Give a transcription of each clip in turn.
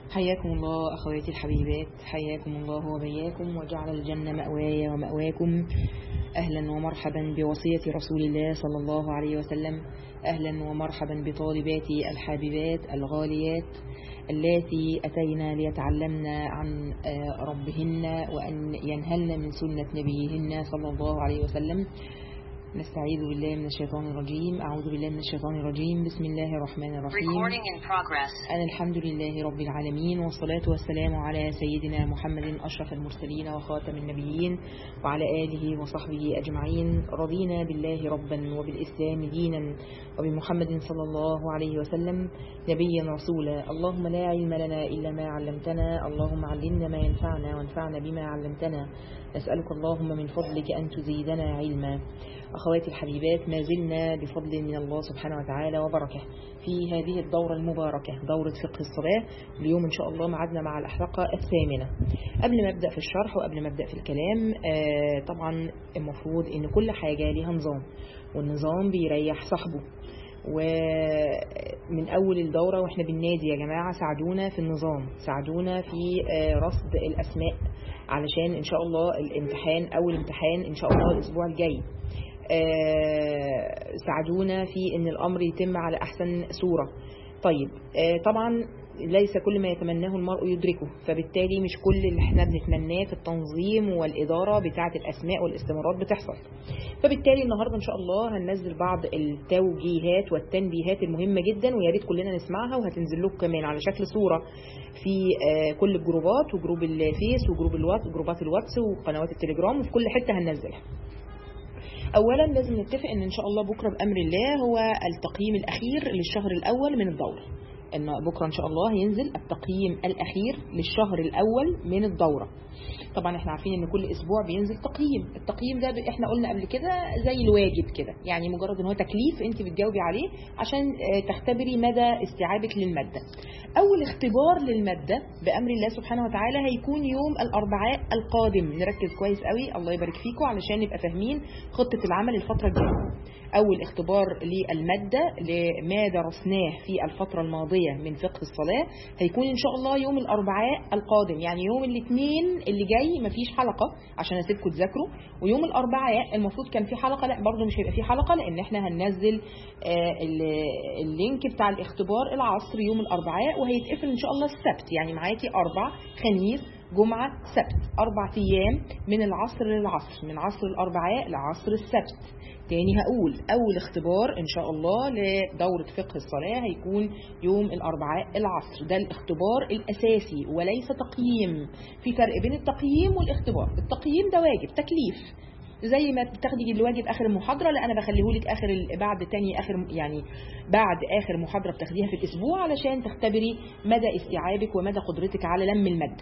حياكم الله أخواتي الحبيبات حياكم الله وبياكم وجعل الجنة مأواي ومأواكم أهلا ومرحبا بوصية رسول الله صلى الله عليه وسلم أهلا ومرحبا بطالباتي الحبيبات الغاليات اللاتي أتينا ليتعلمن عن ربهن وأن ينهلن من سنة نبيهن صلى الله عليه وسلم نستعيذ بالله من الشيطان الرجيم أعوذ بالله من الشيطان الرجيم بسم الله الرحمن الرحيم أنا الحمد لله رب العالمين والصلاة والسلام على سيدنا محمد أشرف المرسلين وخاتم النبيين وعلى آله وصحبه أجمعين رضينا بالله ربا وبالإسلام دينا وبمحمد صلى الله عليه وسلم نبيا رسولا اللهم لا علم لنا إلا ما علمتنا اللهم علمنا ما ينفعنا وانفعنا بما علمتنا نسألك اللهم من فضلك أن تزيدنا علما أخواتي الحبيبات ما زلنا بفضل من الله سبحانه وتعالى وبركة في هذه الدورة المباركة دورة فقه الصلاة اليوم إن شاء الله معدنا مع الحلقة الثامنة قبل ما أبدأ في الشرح وقبل ما أبدأ في الكلام آه طبعا المفروض إن كل حاجة ليها نظام والنظام بيريح صاحبه ومن أول الدورة وإحنا بالنادي يا جماعة ساعدونا في النظام ساعدونا في آه رصد الأسماء علشان إن شاء الله الامتحان أول امتحان إن شاء الله الأسبوع الجاي آه ساعدونا في ان الامر يتم على احسن صورة طيب آه طبعا ليس كل ما يتمناه المرء يدركه فبالتالي مش كل اللي احنا بنتمناه في التنظيم والإدارة بتاعة الأسماء والاستمارات بتحصل فبالتالي النهاردة إن شاء الله هننزل بعض التوجيهات والتنبيهات المهمة جدا ويا ريت كلنا نسمعها وهتنزل لكم كمان على شكل صورة في كل الجروبات وجروب الفيس وجروب الواتس وجروبات الواتس وقنوات التليجرام وفي كل حتة هننزلها اولا لازم نتفق ان ان شاء الله بكره بامر الله هو التقييم الاخير للشهر الاول من الدوره ان بكره ان شاء الله هينزل التقييم الاخير للشهر الاول من الدوره طبعا احنا عارفين ان كل اسبوع بينزل تقييم التقييم ده احنا قلنا قبل كده زي الواجب كده يعني مجرد ان هو تكليف انت بتجاوبي عليه عشان تختبري مدى استيعابك للماده اول اختبار للماده بامر الله سبحانه وتعالى هيكون يوم الاربعاء القادم نركز كويس قوي الله يبارك فيكم علشان نبقى فاهمين خطه العمل الفتره الجايه اول اختبار للماده لما درسناه في الفتره الماضيه من فقه الصلاه هيكون ان شاء الله يوم الاربعاء القادم يعني يوم الاثنين اللي جاي مفيش حلقه عشان اسيبكم تذاكروا ويوم الاربعاء المفروض كان في حلقه لا برضه مش هيبقى في حلقه لان احنا هننزل اللينك بتاع الاختبار العصر يوم الاربعاء وهيتقفل ان شاء الله السبت يعني معاكي اربع خميس جمعة سبت أربع أيام من العصر للعصر من عصر الأربعاء لعصر السبت تاني هقول أول اختبار إن شاء الله لدورة فقه الصلاة هيكون يوم الأربعاء العصر ده الاختبار الأساسي وليس تقييم في فرق بين التقييم والاختبار التقييم ده واجب تكليف زي ما بتاخدي الواجب اخر المحاضره لا انا بخليه لك اخر بعد تاني اخر يعني بعد اخر محاضره بتاخديها في الاسبوع علشان تختبري مدى استيعابك ومدى قدرتك على لم الماده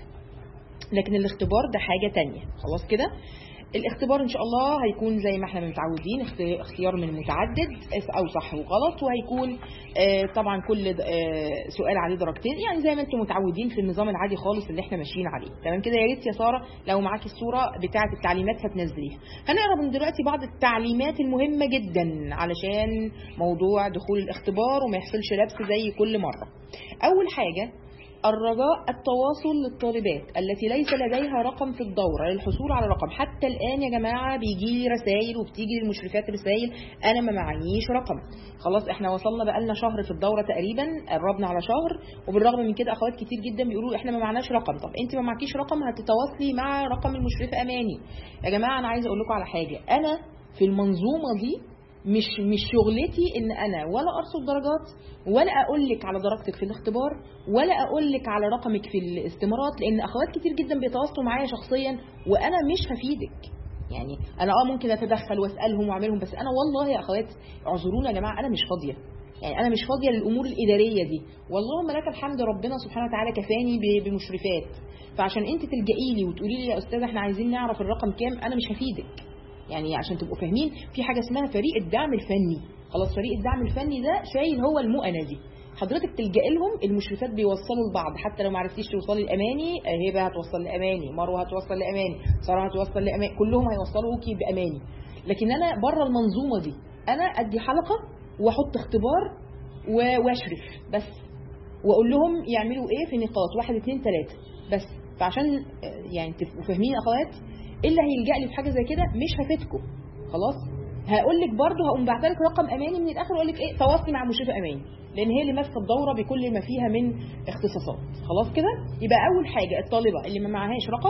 لكن الاختبار ده حاجة تانية خلاص كده الاختبار ان شاء الله هيكون زي ما احنا متعودين اختيار من متعدد او صح وغلط وهيكون طبعا كل سؤال عليه درجتين يعني زي ما انتم متعودين في النظام العادي خالص اللي احنا ماشيين عليه تمام كده يا ريت يا ساره لو معاكي الصوره بتاعه التعليمات هتنزليها هنقرا من دلوقتي بعض التعليمات المهمه جدا علشان موضوع دخول الاختبار وما يحصلش لبس زي كل مره اول حاجه الرجاء التواصل للطالبات التي ليس لديها رقم في الدورة للحصول على رقم حتى الآن يا جماعة بيجي لي رسائل وبتيجي للمشرفات رسائل أنا ما معيش رقم خلاص احنا وصلنا بقالنا شهر في الدورة تقريبا قربنا على شهر وبالرغم من كده أخوات كتير جدا بيقولوا احنا ما معناش رقم طب انت ما معكيش رقم هتتواصلي مع رقم المشرفة أماني يا جماعة أنا عايزة أقول لكم على حاجة أنا في المنظومة دي مش مش شغلتي ان انا ولا ارصد درجات ولا اقول لك على درجتك في الاختبار ولا اقول لك على رقمك في الاستمارات لان اخوات كتير جدا بيتواصلوا معايا شخصيا وانا مش هفيدك يعني انا اه ممكن اتدخل واسالهم واعملهم بس انا والله يا اخوات اعذرونا يا جماعه انا مش فاضيه يعني انا مش فاضيه للامور الاداريه دي واللهم لك الحمد ربنا سبحانه وتعالى كفاني بمشرفات فعشان انت تلجئي لي وتقولي لي يا استاذه احنا عايزين نعرف الرقم كام انا مش هفيدك يعني عشان تبقوا فاهمين في حاجه اسمها فريق الدعم الفني خلاص فريق الدعم الفني ده شايل هو المؤنه دي حضرتك تلجئي لهم المشرفات بيوصلوا لبعض حتى لو ما عرفتيش توصلي لاماني هبه هتوصل لاماني مروه هتوصل لاماني ساره هتوصل لاماني كلهم هيوصلوكي باماني لكن انا بره المنظومه دي انا ادي حلقه واحط اختبار واشرف بس واقول لهم يعملوا ايه في نقاط واحد اتنين تلاته بس فعشان آه، يعني تبقوا فاهمين يا اخوات ايه اللي هيلجا لي في حاجه زي كده مش هفيدكم خلاص هقول لك برضه هقوم بعت لك رقم اماني من الاخر واقول لك ايه تواصلي مع مشرفه اماني لان هي اللي ماسكه الدوره بكل ما فيها من اختصاصات خلاص كده يبقى اول حاجه الطالبه اللي ما معهاش رقم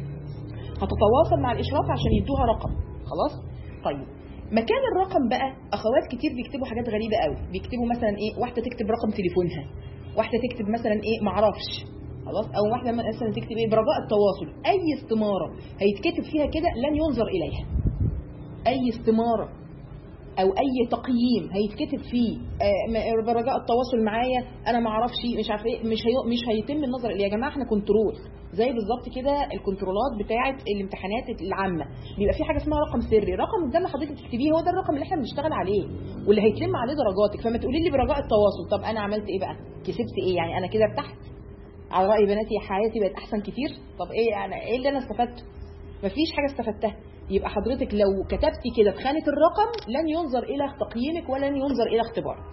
هتتواصل مع الاشراف عشان يدوها رقم خلاص طيب مكان الرقم بقى اخوات كتير بيكتبوا حاجات غريبه قوي بيكتبوا مثلا ايه واحده تكتب رقم تليفونها واحده تكتب مثلا ايه معرفش خلاص او واحده مثلا تكتب ايه برجاء التواصل اي استماره هيتكتب فيها كده لن ينظر اليها اي استماره او اي تقييم هيتكتب فيه آه، م- برجاء التواصل معايا انا ما اعرفش مش عارف ايه مش هي مش هيتم النظر اليه يا جماعه احنا كنترول زي بالظبط كده الكنترولات بتاعه الامتحانات العامه بيبقى في حاجه اسمها رقم سري رقم قدام حضرتك تكتبيه هو ده الرقم اللي احنا بنشتغل عليه واللي هيتم عليه درجاتك فما تقولي لي برجاء التواصل طب انا عملت ايه بقى كسبت ايه يعني انا كده ارتحت على راي بناتي حياتي بقت احسن كتير طب ايه انا ايه اللي انا استفدته مفيش حاجه استفدتها يبقى حضرتك لو كتبتي كده في خانه الرقم لن ينظر الى تقييمك ولن ينظر الى اختبارك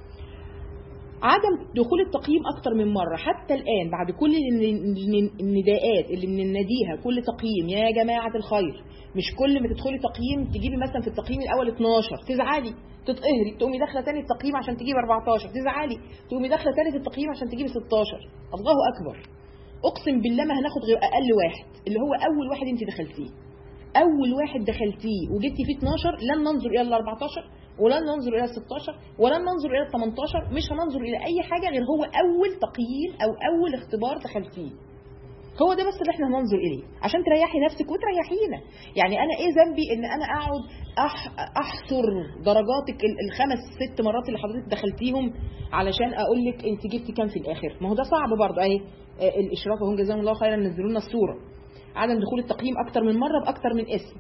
عدم دخول التقييم اكتر من مره حتى الان بعد كل الن- الن- النداءات اللي بنناديها كل تقييم يا جماعه الخير مش كل ما تدخلي تقييم تجيبي مثلا في التقييم الاول 12 تزعلي تتقهري تقومي داخله تاني التقييم عشان تجيبي 14 تزعلي تقومي داخله تالت التقييم عشان تجيبي 16 الله اكبر اقسم بالله ما هناخد غير اقل واحد اللي هو اول واحد انت دخلتيه اول واحد دخلتيه وجبتي فيه 12 لن ننظر الى ال 14 ولن ننظر الى ال 16 ولن ننظر الى ال 18 مش هننظر الى اي حاجه غير هو اول تقييم او اول اختبار دخلتيه هو ده بس اللي احنا هننظر اليه عشان تريحي نفسك وتريحينا يعني انا ايه ذنبي ان انا اقعد أح احصر درجاتك ال- الخمس ست مرات اللي حضرتك دخلتيهم علشان اقول لك انت جبتي كام في الاخر ما هو ده صعب برضه اهي آه، الاشراف وهم جزاهم الله خيرا نزلوا لنا الصوره عدم دخول التقييم اكتر من مره باكتر من اسم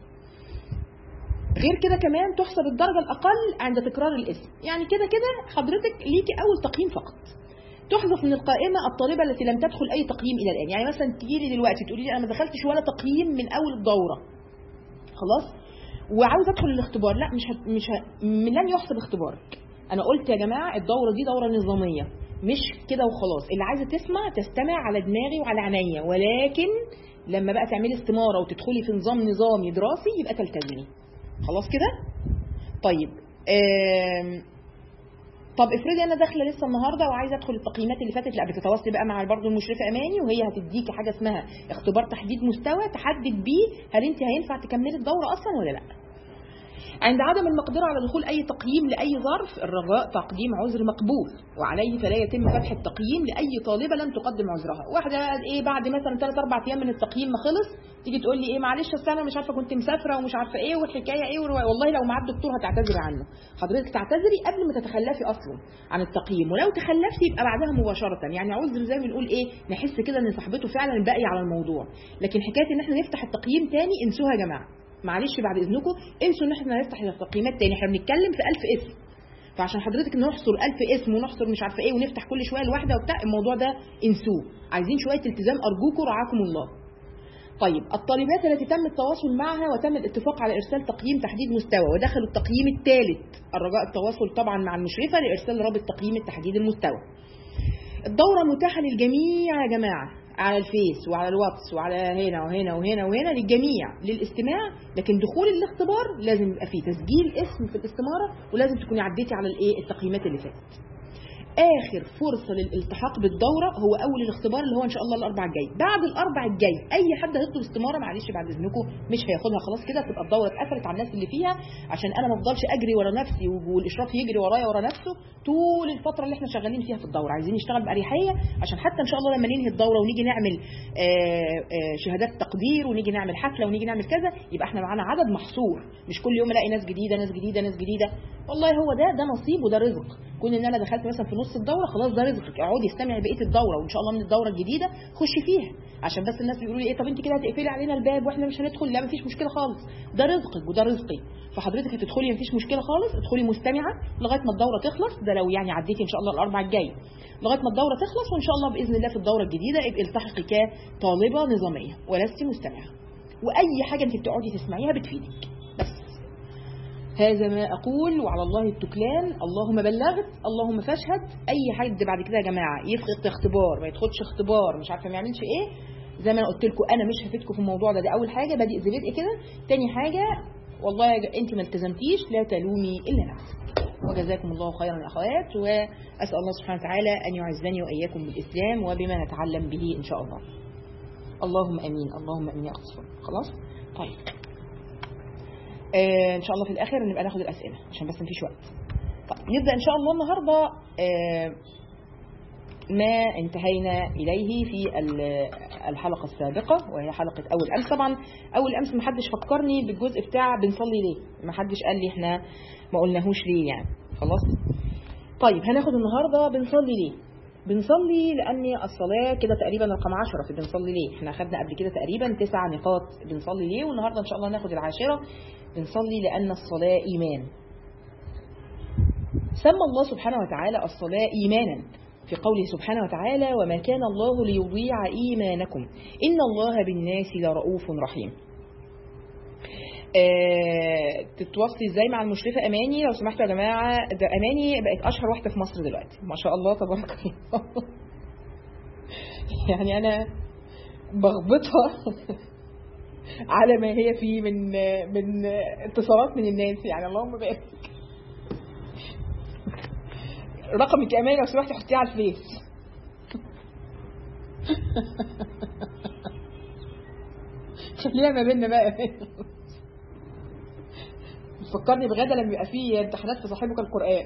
غير كده كمان تحسب الدرجة الأقل عند تكرار الاسم يعني كده كده حضرتك ليكي أول تقييم فقط تحذف من القائمة الطالبة التي لم تدخل أي تقييم إلى الآن يعني مثلا تجي لي دلوقتي تقولي لي أنا ما دخلتش ولا تقييم من أول الدورة خلاص وعاوز أدخل الاختبار لا مش هت... مش ه... لن يحسب اختبارك أنا قلت يا جماعة الدورة دي دورة نظامية مش كده وخلاص اللي عايزة تسمع تستمع على دماغي وعلى عينيا ولكن لما بقى تعملي استمارة وتدخلي في نظام نظامي دراسي يبقى تلتزمي خلاص كده طيب آم، طب افرضي انا داخله لسه النهارده وعايزه ادخل التقييمات اللي فاتت لا بتتواصلي بقى مع برضه المشرفه اماني وهي هتديكي حاجه اسمها اختبار تحديد مستوى تحدد بيه هل انت هينفع تكملي الدوره اصلا ولا لا عند عدم المقدرة على دخول أي تقييم لأي ظرف الرجاء تقديم عذر مقبول وعليه فلا يتم فتح التقييم لأي طالبة لم تقدم عذرها واحدة إيه بعد مثلا 3 4 أيام من التقييم ما خلص تيجي تقول لي إيه معلش أصل أنا مش عارفة كنت مسافرة ومش عارفة إيه والحكاية إيه والرواية. والله لو معاك دكتور هتعتذري عنه حضرتك تعتذري قبل ما تتخلفي أصلا عن التقييم ولو تخلفتي يبقى بعدها مباشرة يعني عذر زي ما بنقول إيه نحس كده إن صاحبته فعلا باقية على الموضوع لكن حكاية إن إحنا نفتح التقييم تاني انسوها يا جماعة معلش بعد اذنكم انسوا ان احنا نفتح التقييمات تاني احنا بنتكلم في 1000 اسم فعشان حضرتك نحصر 1000 اسم ونحصر مش عارفه ايه ونفتح كل شويه الواحده وبتاع الموضوع ده انسوه عايزين شويه التزام ارجوكم رعاكم الله طيب الطالبات التي تم التواصل معها وتم الاتفاق على ارسال تقييم تحديد مستوى ودخلوا التقييم الثالث الرجاء التواصل طبعا مع المشرفه لارسال رابط تقييم التحديد المستوى الدورة متاحة للجميع يا جماعة على الفيس وعلى الواتس وعلى هنا وهنا وهنا وهنا للجميع للاستماع لكن دخول الاختبار لازم يبقى فيه تسجيل اسم في الاستمارة ولازم تكوني عديتي على الايه التقييمات اللي فاتت اخر فرصه للالتحاق بالدوره هو اول الاختبار اللي هو ان شاء الله الاربع الجاي بعد الاربع الجاي اي حد هيطلب استماره معلش بعد اذنكم مش هياخدها خلاص كده تبقى الدوره اتقفلت على الناس اللي فيها عشان انا ما افضلش اجري ورا نفسي والاشراف يجري ورايا ورا نفسه طول الفتره اللي احنا شغالين فيها في الدوره عايزين نشتغل باريحيه عشان حتى ان شاء الله لما ننهي الدوره ونيجي نعمل آه، آه، شهادات تقدير ونيجي نعمل حفله ونيجي نعمل كذا يبقى احنا معانا عدد محصور مش كل يوم الاقي ناس جديده ناس جديده ناس جديده والله هو ده ده نصيب وده رزق كون ان انا دخلت مثلا في نص الدوره خلاص ده رزقك اقعدي استمعي بقيه الدوره وان شاء الله من الدوره الجديده خشي فيها عشان بس الناس بيقولوا لي ايه طب انت كده هتقفلي علينا الباب واحنا مش هندخل لا مفيش مشكله خالص ده رزقك وده رزقي فحضرتك هتدخلي مفيش مشكله خالص ادخلي مستمعه لغايه ما الدوره تخلص ده لو يعني عديتي ان شاء الله الاربع الجاي لغايه ما الدوره تخلص وان شاء الله باذن الله في الدوره الجديده ابقي التحقي كطالبه نظاميه ولست مستمعه واي حاجه انت بتقعدي تسمعيها بتفيدك بس هذا ما أقول وعلى الله التكلان اللهم بلغت اللهم فاشهد أي حد بعد كده يا جماعة يدخل اختبار ما يدخلش اختبار مش عارفة ما يعملش إيه زي ما أنا قلت لكم أنا مش هفيدكم في الموضوع ده ده أول حاجة بادئ زي بدء كده تاني حاجة والله يا ج- أنت ما التزمتيش لا تلومي إلا نفسك وجزاكم الله خيرا يا أخوات وأسأل الله سبحانه وتعالى أن يعزني وإياكم بالإسلام وبما نتعلم به إن شاء الله اللهم امين اللهم امين يا اختصار خلاص طيب آه ان شاء الله في الاخر نبقى ناخد الاسئله عشان بس مفيش وقت طيب نبدا ان شاء الله النهارده آه ما انتهينا اليه في ال- الحلقه السابقه وهي حلقه اول امس طبعا اول امس محدش فكرني بالجزء بتاع بنصلي ليه محدش قال لي احنا ما قلناهوش ليه يعني خلاص طيب هناخد النهارده بنصلي ليه بنصلي لان الصلاه كده تقريبا رقم 10 في بنصلي ليه احنا خدنا قبل كده تقريبا تسع نقاط بنصلي ليه والنهارده ان شاء الله ناخد العاشره بنصلي لان الصلاه ايمان سمى الله سبحانه وتعالى الصلاه ايمانا في قوله سبحانه وتعالى وما كان الله ليضيع ايمانكم ان الله بالناس لرؤوف رحيم آه، تتواصلي ازاي مع المشرفه اماني لو سمحتوا يا جماعه ده اماني بقت اشهر واحده في مصر دلوقتي ما شاء الله تبارك الله يعني انا بغبطها على ما هي فيه من من اتصالات من الناس يعني اللهم بارك رقمك يا اماني لو سمحتي حطيه على الفيس خليها ما بيننا بقى يا أماني. فكرني بغدا لما يبقى فيه امتحانات في صاحبك القرآن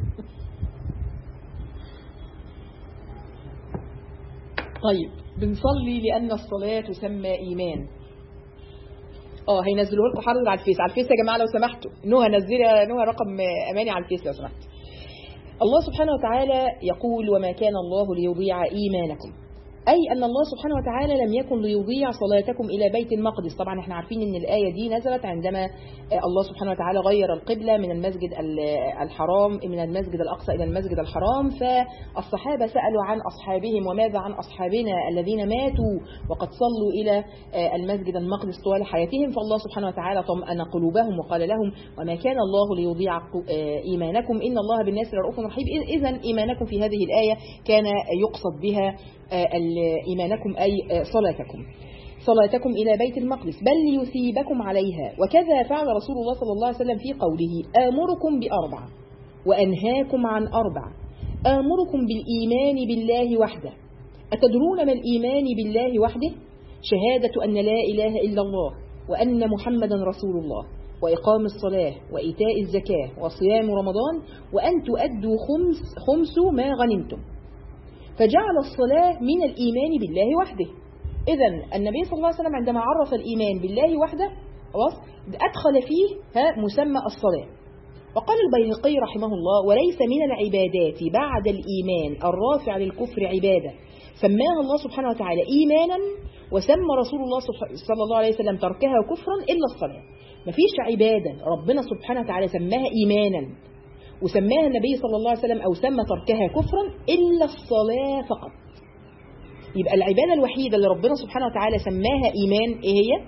طيب بنصلي لأن الصلاة تسمى إيمان اه هينزلوه لكم حاضر على الفيس على الفيس يا جماعة لو سمحتوا نهى نزلي نهى رقم أماني على الفيس لو سمحت الله سبحانه وتعالى يقول وما كان الله ليضيع إيمانكم أي أن الله سبحانه وتعالى لم يكن ليضيع صلاتكم إلى بيت المقدس طبعا احنا عارفين أن الآية دي نزلت عندما الله سبحانه وتعالى غير القبلة من المسجد الحرام من المسجد الأقصى إلى المسجد الحرام فالصحابة سألوا عن أصحابهم وماذا عن أصحابنا الذين ماتوا وقد صلوا إلى المسجد المقدس طوال حياتهم فالله سبحانه وتعالى طمأن قلوبهم وقال لهم وما كان الله ليضيع إيمانكم إن الله بالناس لرؤوف رحيم إذا إيمانكم في هذه الآية كان يقصد بها إيمانكم أي صلاتكم صلاتكم إلى بيت المقدس بل ليثيبكم عليها وكذا فعل رسول الله صلى الله عليه وسلم في قوله آمركم بأربع وأنهاكم عن أربع آمركم بالإيمان بالله وحده أتدرون ما الإيمان بالله وحده شهادة أن لا إله إلا الله وأن محمدا رسول الله وإقام الصلاة وإيتاء الزكاة وصيام رمضان وأن تؤدوا خمس, خمس ما غنمتم فجعل الصلاة من الإيمان بالله وحده إذا النبي صلى الله عليه وسلم عندما عرف الإيمان بالله وحده خلاص أدخل فيه ها مسمى الصلاة وقال البيهقي رحمه الله وليس من العبادات بعد الإيمان الرافع للكفر عبادة سماها الله سبحانه وتعالى إيمانا وسمى رسول الله صلى الله عليه وسلم تركها كفرا إلا الصلاة مفيش عبادة ربنا سبحانه وتعالى سماها إيمانا وسماها النبي صلى الله عليه وسلم أو سمى تركها كفرا إلا الصلاة فقط يبقى العبادة الوحيدة اللي ربنا سبحانه وتعالى سماها إيمان إيه هي؟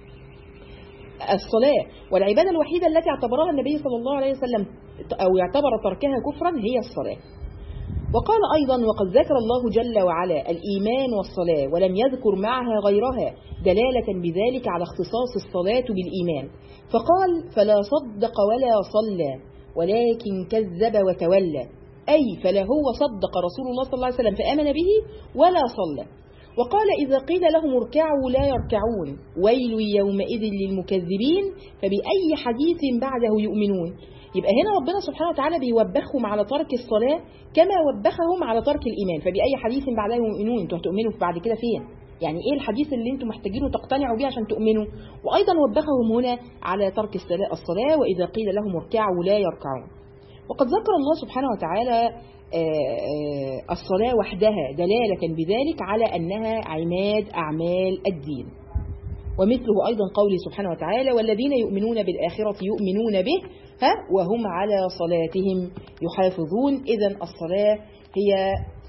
الصلاة والعبادة الوحيدة التي اعتبرها النبي صلى الله عليه وسلم أو يعتبر تركها كفرا هي الصلاة وقال أيضا وقد ذكر الله جل وعلا الإيمان والصلاة ولم يذكر معها غيرها دلالة بذلك على اختصاص الصلاة بالإيمان فقال فلا صدق ولا صلى ولكن كذب وتولى أي فلا هو صدق رسول الله صلى الله عليه وسلم فآمن به ولا صلى وقال إذا قيل لهم اركعوا لا يركعون ويل يومئذ للمكذبين فبأي حديث بعده يؤمنون يبقى هنا ربنا سبحانه وتعالى بيوبخهم على ترك الصلاة كما وبخهم على ترك الإيمان فبأي حديث بعده يؤمنون انتوا هتؤمنوا بعد كده فين يعني ايه الحديث اللي انتم محتاجينه تقتنعوا بيه عشان تؤمنوا وايضا وبخهم هنا على ترك الصلاة واذا قيل لهم اركعوا لا يركعون وقد ذكر الله سبحانه وتعالى الصلاة وحدها دلالة بذلك على أنها عماد أعمال الدين ومثله أيضا قوله سبحانه وتعالى والذين يؤمنون بالآخرة يؤمنون به ها وهم على صلاتهم يحافظون إذا الصلاة هي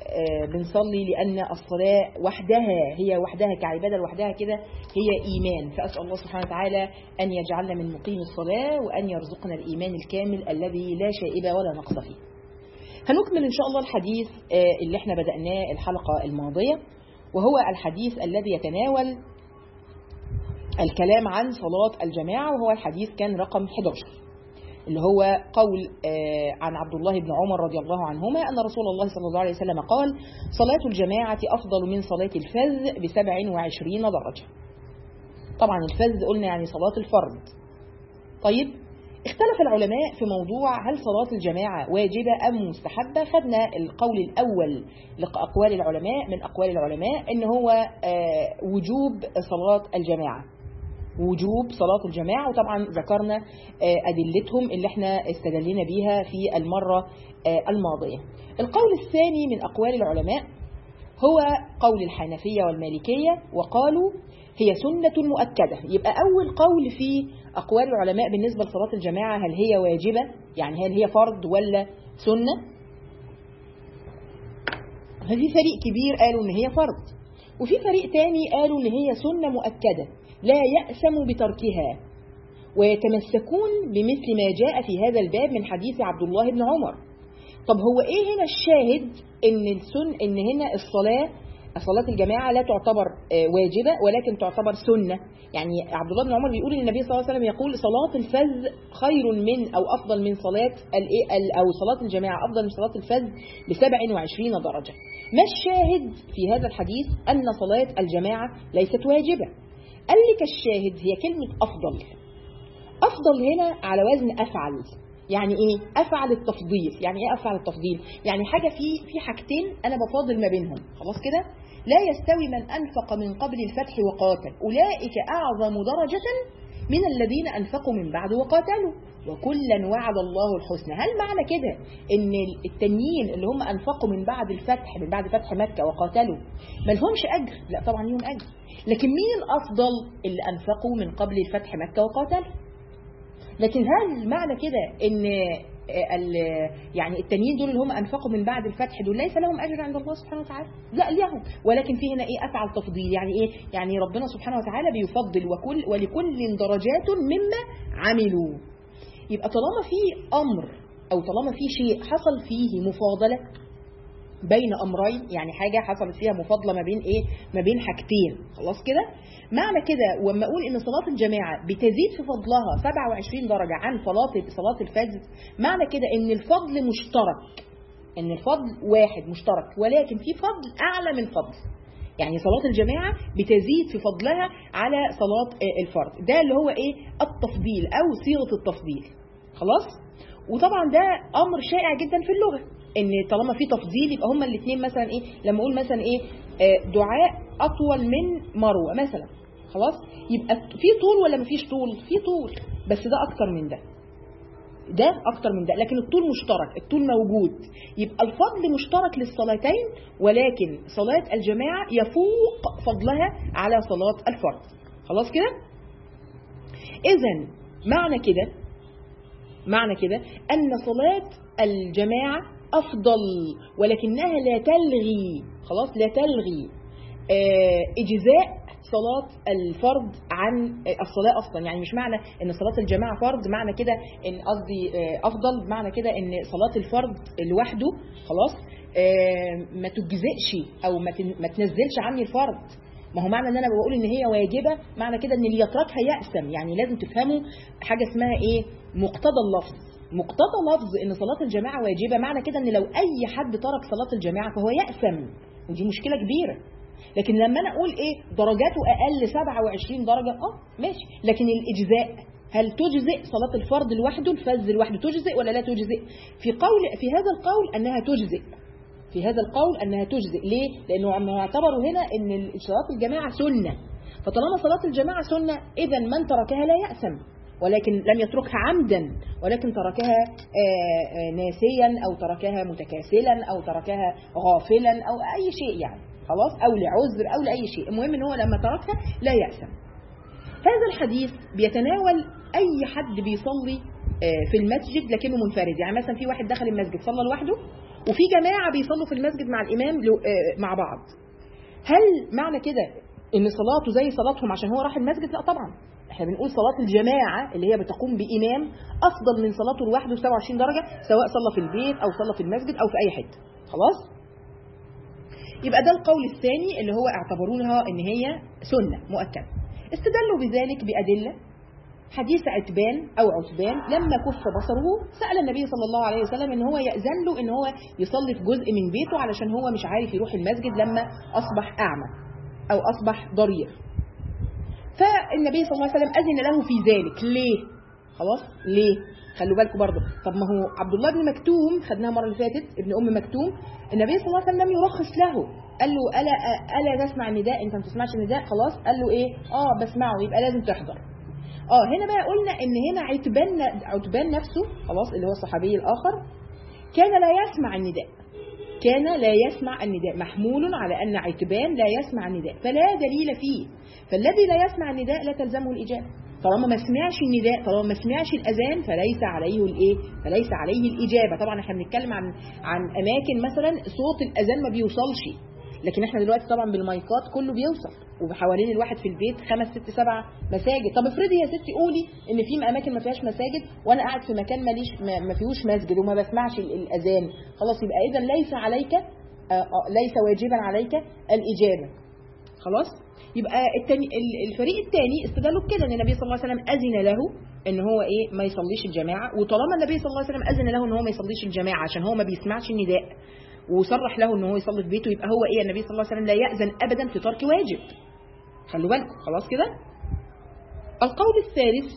آه، بنصلي لأن الصلاة وحدها هي وحدها كعبادة لوحدها كده هي إيمان فأسأل الله سبحانه وتعالى أن يجعلنا من مقيم الصلاة وأن يرزقنا الإيمان الكامل الذي لا شائبة ولا نقص فيه هنكمل إن شاء الله الحديث آه، اللي احنا بدأناه الحلقة الماضية وهو الحديث الذي يتناول الكلام عن صلاة الجماعة وهو الحديث كان رقم 11 اللي هو قول آه، عن عبد الله بن عمر رضي الله عنهما أن رسول الله صلى الله عليه وسلم قال صلاة الجماعة أفضل من صلاة الفذ بسبع وعشرين درجة طبعا الفذ قلنا يعني صلاة الفرد طيب اختلف العلماء في موضوع هل صلاة الجماعة واجبة أم مستحبة خدنا القول الأول لأقوال العلماء من أقوال العلماء إن هو آه، وجوب صلاة الجماعة وجوب صلاة الجماعة وطبعا ذكرنا آه، أدلتهم اللي احنا استدلنا بيها في المرة آه، الماضية القول الثاني من أقوال العلماء هو قول الحنفية والمالكية وقالوا هي سنة مؤكدة يبقى أول قول في أقوال العلماء بالنسبة لصلاة الجماعة هل هي واجبة يعني هل هي فرض ولا سنة ففي فريق كبير قالوا إن هي فرض وفي فريق تاني قالوا إن هي سنة مؤكدة لا يأسم بتركها ويتمسكون بمثل ما جاء في هذا الباب من حديث عبد الله بن عمر طب هو ايه هنا الشاهد ان السن ان هنا الصلاه صلاة الجماعة لا تعتبر آه، واجبة ولكن تعتبر سنة يعني عبد الله بن عمر بيقول ان النبي صلى الله عليه وسلم يقول صلاة الفذ خير من او افضل من صلاة الايه ال- او صلاة الجماعة افضل من صلاة الفذ ب 27 درجة ما الشاهد في هذا الحديث ان صلاة الجماعة ليست واجبة قال لك الشاهد هي كلمة افضل افضل هنا على وزن افعل يعني ايه افعل التفضيل يعني ايه افعل التفضيل يعني حاجه في في حاجتين انا بفاضل ما بينهم خلاص كده لا يستوي من انفق من قبل الفتح وقاتل اولئك اعظم درجه من الذين انفقوا من بعد وقاتلوا وكلا وعد الله الحسنى هل معنى كده ان التانيين اللي هم انفقوا من بعد الفتح من بعد فتح مكه وقاتلوا ما لهمش اجر لا طبعا ليهم اجر لكن مين الافضل اللي انفقوا من قبل الفتح مكه وقاتلوا لكن هل معنى كده ان ال يعني التانيين دول اللي هم انفقوا من بعد الفتح دول ليس لهم اجر عند الله سبحانه وتعالى لا لهم ولكن في هنا ايه افعل تفضيل يعني ايه يعني ربنا سبحانه وتعالى بيفضل وكل ولكل درجات مما عملوا يبقى طالما في امر او طالما في شيء حصل فيه مفاضله بين امرين يعني حاجه حصلت فيها مفاضله ما بين ايه ما بين حاجتين خلاص كده معنى كده وما اقول ان صلاه الجماعه بتزيد في فضلها 27 درجه عن صلاه صلاه الفجر معنى كده ان الفضل مشترك ان الفضل واحد مشترك ولكن في فضل اعلى من فضل يعني صلاة الجماعة بتزيد في فضلها على صلاة آه، الفرد ده اللي هو ايه التفضيل او صيغة التفضيل خلاص وطبعا ده امر شائع جدا في اللغة ان طالما في تفضيل يبقى هما الاثنين مثلا ايه لما اقول مثلا ايه آه، دعاء اطول من مروة مثلا خلاص يبقى في طول ولا مفيش طول في طول بس ده اكتر من ده ده اكتر من ده لكن الطول مشترك الطول موجود يبقى الفضل مشترك للصلاتين ولكن صلاة الجماعة يفوق فضلها على صلاة الفرد خلاص كده اذا معنى كده معنى كده ان صلاة الجماعة افضل ولكنها لا تلغي خلاص لا تلغي آه، اجزاء صلاة الفرد عن الصلاة أصلا يعني مش معنى إن صلاة الجماعة فرض معنى كده إن قصدي آه، أفضل معنى كده إن صلاة الفرد لوحده خلاص آه، ما تجزئش أو ما تن- ما تنزلش عني الفرد ما هو معنى ان انا بقول ان هي واجبه معنى كده ان اللي يتركها يأسم يعني لازم تفهموا حاجه اسمها ايه مقتضى اللفظ مقتضى لفظ ان صلاه الجماعه واجبه معنى كده ان لو اي حد ترك صلاه الجماعه فهو يأسم ودي مشكله كبيره لكن لما انا اقول ايه درجاته اقل 27 درجه اه ماشي لكن الاجزاء هل تجزئ صلاة الفرض لوحده الفذ لوحده تجزئ ولا لا تجزئ في قول في هذا القول انها تجزئ في هذا القول انها تجزئ ليه لانه عم يعتبروا هنا ان صلاة الجماعة سنة فطالما صلاة الجماعة سنة اذا من تركها لا يأثم ولكن لم يتركها عمدا ولكن تركها آه، آه، ناسيا او تركها متكاسلا او تركها غافلا او اي شيء يعني خلاص او لعذر او لاي شيء المهم ان هو لما تركها لا يأثم هذا الحديث بيتناول اي حد بيصلي آه، في المسجد لكنه منفرد يعني مثلا في واحد دخل المسجد صلى لوحده وفي جماعه بيصلوا في المسجد مع الامام لو- آه، مع بعض هل معنى كده ان صلاته زي صلاتهم عشان هو راح المسجد لا طبعا احنا بنقول صلاه الجماعه اللي هي بتقوم بامام افضل من صلاته لوحده 27 درجه سواء صلى في البيت او صلى في المسجد او في اي حته خلاص يبقى ده القول الثاني اللي هو اعتبروها ان هي سنه مؤكده استدلوا بذلك بادله حديث عتبان او عتبان لما كف بصره سال النبي صلى الله عليه وسلم ان هو ياذن له ان هو يصلي في جزء من بيته علشان هو مش عارف يروح المسجد لما اصبح اعمى او اصبح ضرير فالنبي صلى الله عليه وسلم اذن له في ذلك ليه خلاص ليه خلوا بالكم برضه طب ما هو عبد الله بن مكتوم خدناها المره اللي فاتت ابن ام مكتوم النبي صلى الله عليه وسلم لم يرخص له قال له الا الا تسمع النداء انت ما بتسمعش النداء خلاص قال له ايه اه بسمعه يبقى لازم تحضر اه هنا بقى قلنا ان هنا عتبان عتبان نفسه خلاص اللي هو الصحابي الاخر كان لا يسمع النداء كان لا يسمع النداء محمول على ان عتبان لا يسمع النداء فلا دليل فيه فالذي لا يسمع النداء لا تلزمه الاجابه طالما ما سمعش النداء طالما ما سمعش الاذان فليس عليه الايه فليس عليه الاجابه طبعا احنا بنتكلم عن عن اماكن مثلا صوت الاذان ما بيوصلش لكن احنا دلوقتي طبعا بالمايكات كله بيوصل وحوالين الواحد في البيت خمس ست سبع مساجد طب افرضي يا ستي قولي ان في اماكن ما فيهاش مساجد وانا قاعد في مكان ماليش ما ما فيهوش مسجد وما بسمعش ال- الاذان خلاص يبقى اذا ليس عليك آه، آه، ليس واجبا عليك الاجابه خلاص يبقى التاني ال- الفريق الثاني استدلوا بكده ان النبي صلى الله عليه وسلم اذن له ان هو ايه ما يصليش الجماعه وطالما النبي صلى الله عليه وسلم اذن له ان هو ما يصليش الجماعه عشان هو ما بيسمعش النداء وصرح له ان هو يصلي في بيته يبقى هو ايه النبي صلى الله عليه وسلم لا يأذن ابدا في ترك واجب خلوا بالكم خلاص كده القول الثالث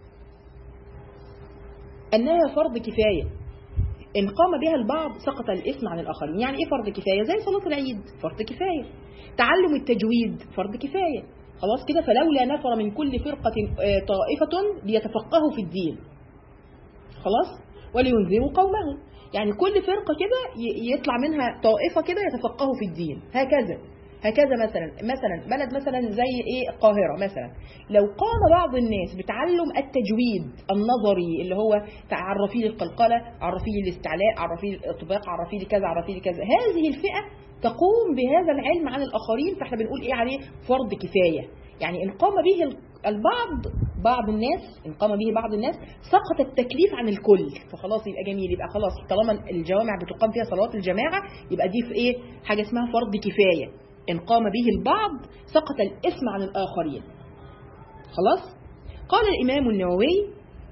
انها فرض كفايه ان قام بها البعض سقط الاثم عن الاخرين يعني ايه فرض كفايه زي صلاه العيد فرض كفايه تعلم التجويد فرض كفايه خلاص كده فلولا نفر من كل فرقه آه، طائفه ليتفقهوا في الدين خلاص ولينذروا قومهم يعني كل فرقة كده ي- يطلع منها طائفة كده يتفقهوا في الدين هكذا هكذا مثلا مثلا بلد مثلا زي ايه القاهرة مثلا لو قام بعض الناس بتعلم التجويد النظري اللي هو عرفي لي القلقلة عرفي لي الاستعلاء عرفي لي الاطباق عرفي لي كذا عرفي لي كذا هذه الفئة تقوم بهذا العلم عن الآخرين فاحنا بنقول ايه عليه فرض كفاية يعني إن قام به البعض بعض الناس إن قام به بعض الناس سقط التكليف عن الكل فخلاص يبقى جميل يبقى خلاص طالما الجوامع بتقام فيها صلوات الجماعة يبقى دي في إيه حاجة اسمها فرض كفاية إن قام به البعض سقط الإثم عن الآخرين خلاص قال الإمام النووي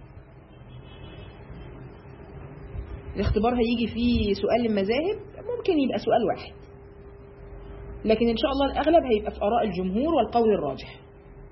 الاختبار هيجي فيه سؤال المذاهب ممكن يبقى سؤال واحد لكن إن شاء الله الأغلب هيبقى في آراء الجمهور والقول الراجح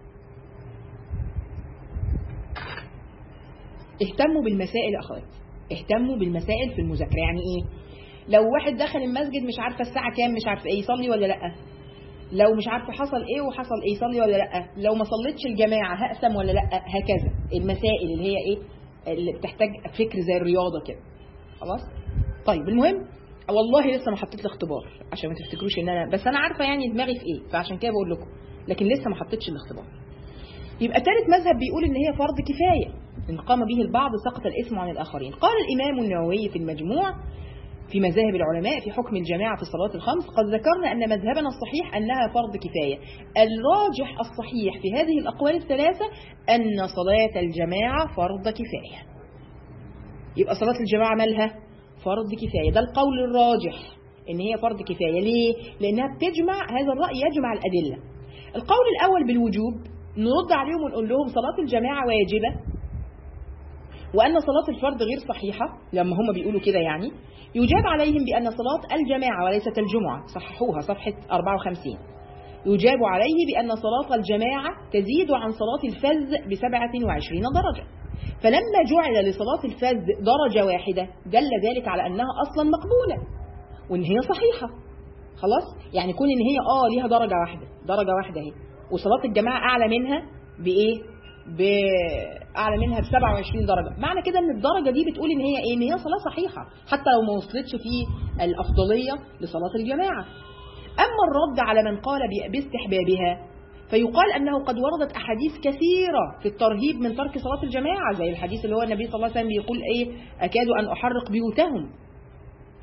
اهتموا بالمسائل يا أخواتي اهتموا بالمسائل في المذاكرة يعني إيه لو واحد دخل المسجد مش عارفة الساعة كام مش عارفة إيه يصلي ولا لأ لو مش عارفة حصل إيه وحصل إيه يصلي ولا لأ لو ما صليتش الجماعة هقسم ولا لأ هكذا المسائل اللي هي إيه اللي بتحتاج فكر زي الرياضة كده خلاص طيب المهم والله لسه ما حطيت الاختبار عشان ما تفتكروش ان انا بس انا عارفه يعني دماغي في ايه فعشان كده بقول لكم لكن لسه ما حطيتش الاختبار يبقى ثالث مذهب بيقول ان هي فرض كفايه ان قام به البعض سقط الاثم عن الاخرين قال الامام النووي في المجموع في مذاهب العلماء في حكم الجماعة في الصلاة الخمس قد ذكرنا أن مذهبنا الصحيح أنها فرض كفاية الراجح الصحيح في هذه الأقوال الثلاثة أن صلاة الجماعة فرض كفاية يبقى صلاة الجماعة مالها فرض كفاية ده القول الراجح ان هي فرض كفاية ليه لانها بتجمع هذا الرأي يجمع الأدلة القول الأول بالوجوب نرد عليهم ونقول لهم صلاة الجماعة واجبة وأن صلاة الفرد غير صحيحة لما هم بيقولوا كده يعني يجاب عليهم بأن صلاة الجماعة وليست الجمعة صححوها صفحة 54 يجاب عليه بأن صلاة الجماعة تزيد عن صلاة الفز ب 27 درجة فلما جعل لصلاة الفز درجة واحدة دل ذلك على أنها أصلا مقبولة وإن هي صحيحة خلاص يعني كون إن هي آه ليها درجة واحدة درجة واحدة اهي وصلاة الجماعة أعلى منها بإيه بأعلى منها ب 27 درجة معنى كده ان الدرجة دي بتقول ان هي ايه ان هي صلاة صحيحة حتى لو ما وصلتش في الأفضلية لصلاة الجماعة أما الرد على من قال باستحبابها فيقال أنه قد وردت أحاديث كثيرة في الترهيب من ترك صلاة الجماعة زي الحديث اللي هو النبي صلى الله عليه وسلم بيقول إيه أكاد أن أحرق بيوتهم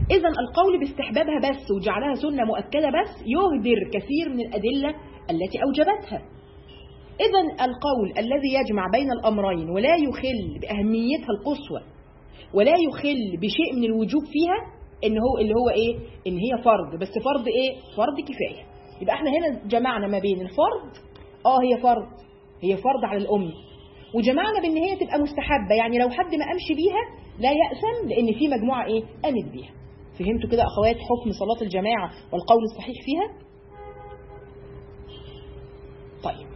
إذا القول باستحبابها بس وجعلها سنة مؤكدة بس يهدر كثير من الأدلة التي أوجبتها إذا القول الذي يجمع بين الأمرين ولا يخل بأهميتها القصوى ولا يخل بشيء من الوجوب فيها إن هو اللي هو إيه؟ إن هي فرض بس فرض إيه؟ فرض كفاية يبقى احنا هنا جمعنا ما بين الفرض اه هي فرض هي فرض على الأم وجمعنا بان هي تبقى مستحبة يعني لو حد ما قامش بيها لا يأسم لان في مجموعة ايه قامت بيها فهمتوا كده اخوات حكم صلاة الجماعة والقول الصحيح فيها طيب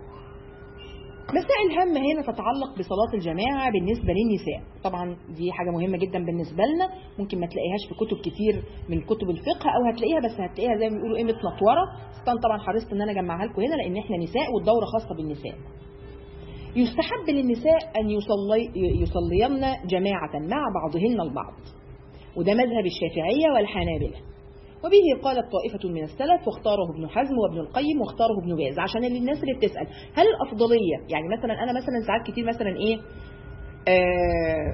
مسائل هامة هنا تتعلق بصلاة الجماعة بالنسبة للنساء طبعا دي حاجة مهمة جدا بالنسبة لنا ممكن ما تلاقيهاش في كتب كتير من كتب الفقه او هتلاقيها بس هتلاقيها زي ما بيقولوا ايه متنطورة بس أنا طبعا حرصت ان انا اجمعها لكم هنا لان احنا نساء والدورة خاصة بالنساء يستحب للنساء أن يصلي يصلين جماعة مع بعضهن البعض وده مذهب الشافعية والحنابلة وبه قالت طائفة من السلف واختاره ابن حزم وابن القيم واختاره ابن باز عشان الناس اللي بتسأل هل الأفضلية يعني مثلا أنا مثلا ساعات كتير مثلا إيه آه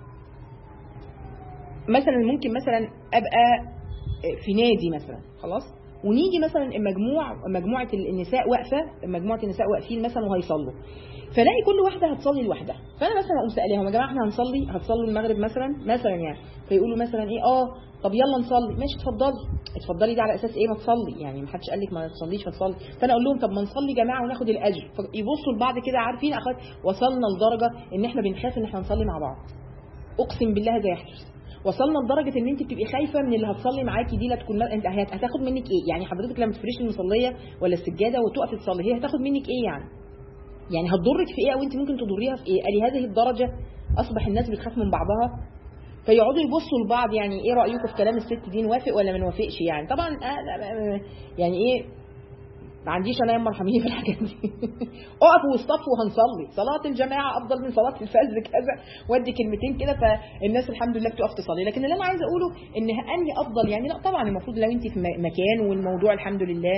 مثلا ممكن مثلا أبقى في نادي مثلا خلاص ونيجي مثلا مجموع مجموعة النساء واقفة مجموعة النساء واقفين مثلا وهيصلوا فلاقي كل واحدة هتصلي لوحدها فأنا مثلا أقوم سألهم يا جماعة احنا هنصلي هتصلوا المغرب مثلا مثلا يعني فيقولوا مثلا إيه آه طب يلا نصلي ماشي اتفضلي اتفضلي دي على أساس إيه ما تصلي يعني ما حدش قال لك ما تصليش فتصلي فأنا أقول لهم طب ما نصلي جماعة وناخد الأجر فيبصوا لبعض كده عارفين أخوات وصلنا لدرجة إن احنا بنخاف إن احنا نصلي مع بعض أقسم بالله ده يحدث وصلنا لدرجة ان انت بتبقي خايفة من اللي هتصلي معاكي دي لا تكون انت هتاخد منك ايه يعني حضرتك لما تفرشي المصلية ولا السجادة وتقفي تصلي هي هتاخد منك ايه يعني يعني هتضرك في ايه او انت ممكن تضريها في ايه قال هذه الدرجة اصبح الناس بتخاف من بعضها فيقعدوا يبصوا لبعض يعني ايه رأيكم في كلام الست دي نوافق ولا ما نوافقش يعني طبعا يعني ايه ما عنديش انا يما ارحميني في الحاجات دي اقفوا واصطفوا وهنصلي صلاه الجماعه افضل من صلاه الفجر كذا وادي كلمتين كده فالناس الحمد لله بتقف تصلي لكن اللي انا عايزه اقوله ان انهي افضل يعني لا طبعا المفروض لو انت في مكان والموضوع الحمد لله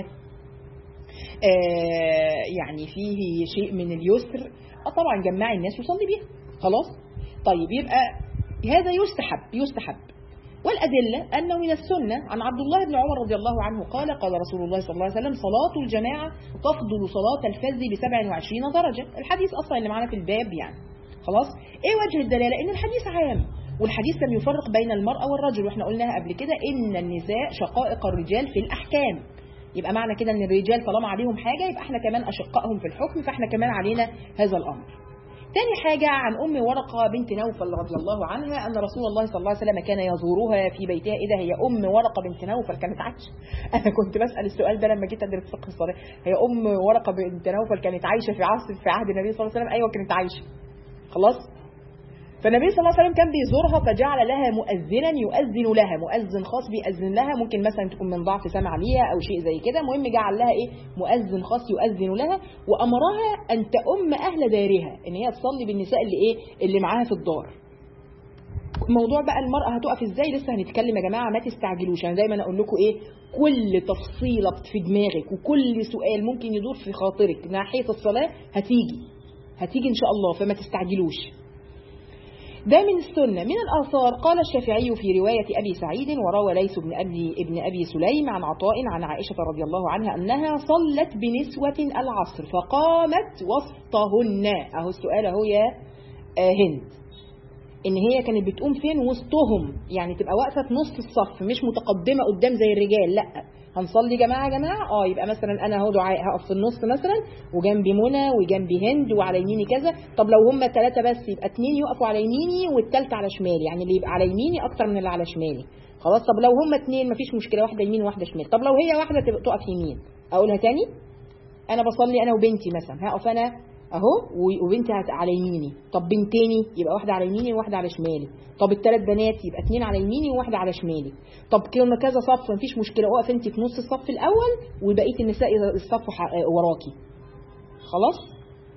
آه يعني فيه شيء من اليسر اه طبعا جمعي الناس وصلي بيها خلاص طيب يبقى هذا يستحب يستحب والأدلة أنه من السنة عن عبد الله بن عمر رضي الله عنه قال قال رسول الله صلى الله عليه وسلم صلاة الجماعة تفضل صلاة الفذ ب 27 درجة الحديث أصلا اللي معنا في الباب يعني خلاص إيه وجه الدلالة إن الحديث عام والحديث لم يفرق بين المرأة والرجل واحنا قلناها قبل كده إن النساء شقائق الرجال في الأحكام يبقى معنى كده ان الرجال طالما عليهم حاجة يبقى احنا كمان أشقائهم في الحكم فاحنا كمان علينا هذا الأمر تاني حاجة عن أم ورقة بنت نوفل رضي الله عنها أن رسول الله صلى الله عليه وسلم كان يزورها في بيتها إذا هي أم ورقة بنت نوفل كانت عايشة أنا كنت بسأل السؤال ده لما جيت أدرس فقه الصلاة هي أم ورقة بنت نوفل كانت عايشة في عصر في عهد النبي صلى الله عليه وسلم أيوة كانت عايشة خلاص فالنبي صلى الله عليه وسلم كان بيزورها فجعل لها مؤذنا يؤذن لها مؤذن خاص بيأذن لها ممكن مثلا تكون من ضعف سمع ليها أو شيء زي كده المهم جعل لها إيه مؤذن خاص يؤذن لها وأمرها أن تؤم أهل دارها إن هي تصلي بالنساء اللي إيه اللي معاها في الدار موضوع بقى المرأة هتقف ازاي لسه هنتكلم يا جماعة ما تستعجلوش انا دايما اقول لكم ايه كل تفصيلة في دماغك وكل سؤال ممكن يدور في خاطرك ناحية الصلاة هتيجي هتيجي ان شاء الله فما تستعجلوش ده من السنة من الآثار قال الشافعي في رواية أبي سعيد وروى ليس بن أبي, ابن أبي سليم عن عطاء عن عائشة رضي الله عنها أنها صلت بنسوة العصر فقامت وسطهن أهو السؤال أهو يا هند إن هي كانت بتقوم فين وسطهم يعني تبقى واقفة في نص الصف مش متقدمة قدام زي الرجال لا هنصلي جماعة يا جماعة اه يبقى مثلا انا اهو دعاء هقف في النص مثلا وجنبي منى وجنبي هند وعلى يميني كذا طب لو هم ثلاثة بس يبقى اثنين يقفوا على يميني والثالثة على شمالي يعني اللي يبقى على يميني اكتر من اللي على شمالي خلاص طب لو هم اثنين مفيش مشكلة واحدة يمين وواحدة شمال طب لو هي واحدة تبقى تقف يمين اقولها تاني انا بصلي انا وبنتي مثلا هقف انا اهو وبنتي على يميني طب بنتيني يبقى واحده على يميني وواحده على شمالي طب الثلاث بنات يبقى اثنين على يميني وواحده على شمالي طب كنا كذا صف مفيش مشكله اقف انت في نص الصف الاول وبقيه النساء الصف وراكي خلاص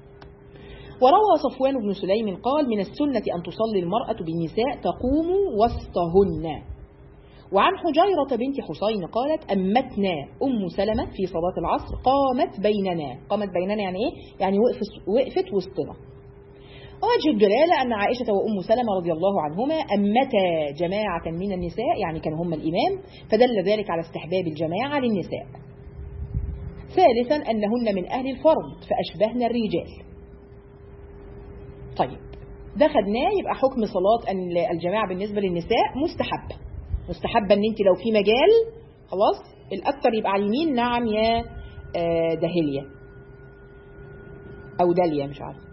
وروى صفوان بن سليم قال من السنة أن تصلي المرأة بالنساء تقوم وسطهن وعن حجيرة بنت حسين قالت أمتنا أم سلمة في صلاة العصر قامت بيننا قامت بيننا يعني إيه؟ يعني وقفت, وقفت وسطنا وجه الدلالة أن عائشة وأم سلمة رضي الله عنهما أمتا جماعة من النساء يعني كانوا هم الإمام فدل ذلك على استحباب الجماعة للنساء ثالثا أنهن من أهل الفرض فأشبهن الرجال طيب ده خدناه يبقى حكم صلاة الجماعة بالنسبة للنساء مستحب مستحبة ان انت لو في مجال خلاص الاكثر يبقى على اليمين نعم يا دهلية او داليا مش عارفه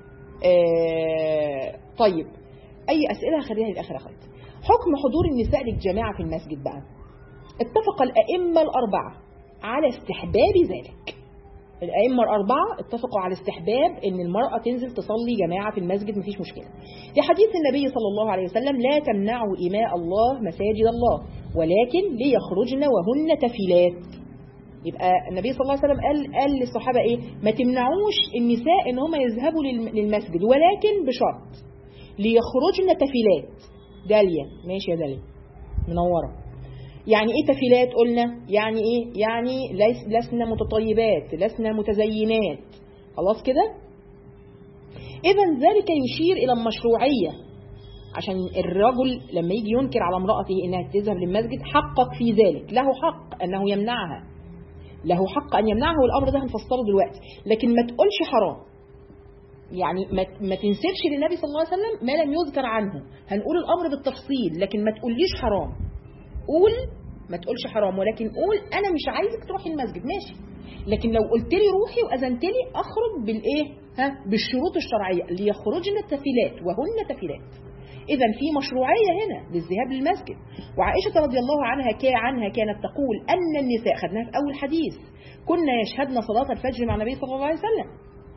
طيب اي اسئله خليها للاخر اخوات حكم حضور النساء للجماعه في المسجد بقى اتفق الائمه الاربعه على استحباب ذلك الأئمة الأربعة اتفقوا على استحباب أن المرأة تنزل تصلي جماعة في المسجد مفيش مشكلة لحديث النبي صلى الله عليه وسلم لا تمنعوا إماء الله مساجد الله ولكن ليخرجن وهن تفلات يبقى النبي صلى الله عليه وسلم قال قال للصحابة إيه ما تمنعوش النساء إن هم يذهبوا للمسجد ولكن بشرط ليخرجن تفلات داليا ماشي يا داليا منورة يعني ايه تفيلات قلنا يعني ايه يعني ليس لسنا متطيبات لسنا متزينات خلاص كده اذا ذلك يشير الى المشروعيه عشان الرجل لما يجي ينكر على امرأته انها تذهب للمسجد حقق في ذلك له حق انه يمنعها له حق ان يمنعها والامر ده هنفصله دلوقتي لكن ما تقولش حرام يعني ما ما تنسبش للنبي صلى الله عليه وسلم ما لم يذكر عنه هنقول الامر بالتفصيل لكن ما تقوليش حرام قول ما تقولش حرام ولكن قول انا مش عايزك تروحي المسجد ماشي لكن لو قلت لي روحي واذنت لي اخرج بالايه ها بالشروط الشرعيه ليخرجن التفيلات وهن تفيلات اذا في مشروعيه هنا للذهاب للمسجد وعائشه رضي الله عنها كا عنها كانت تقول ان النساء خدناها في اول حديث كنا يشهدن صلاه الفجر مع النبي صلى الله عليه وسلم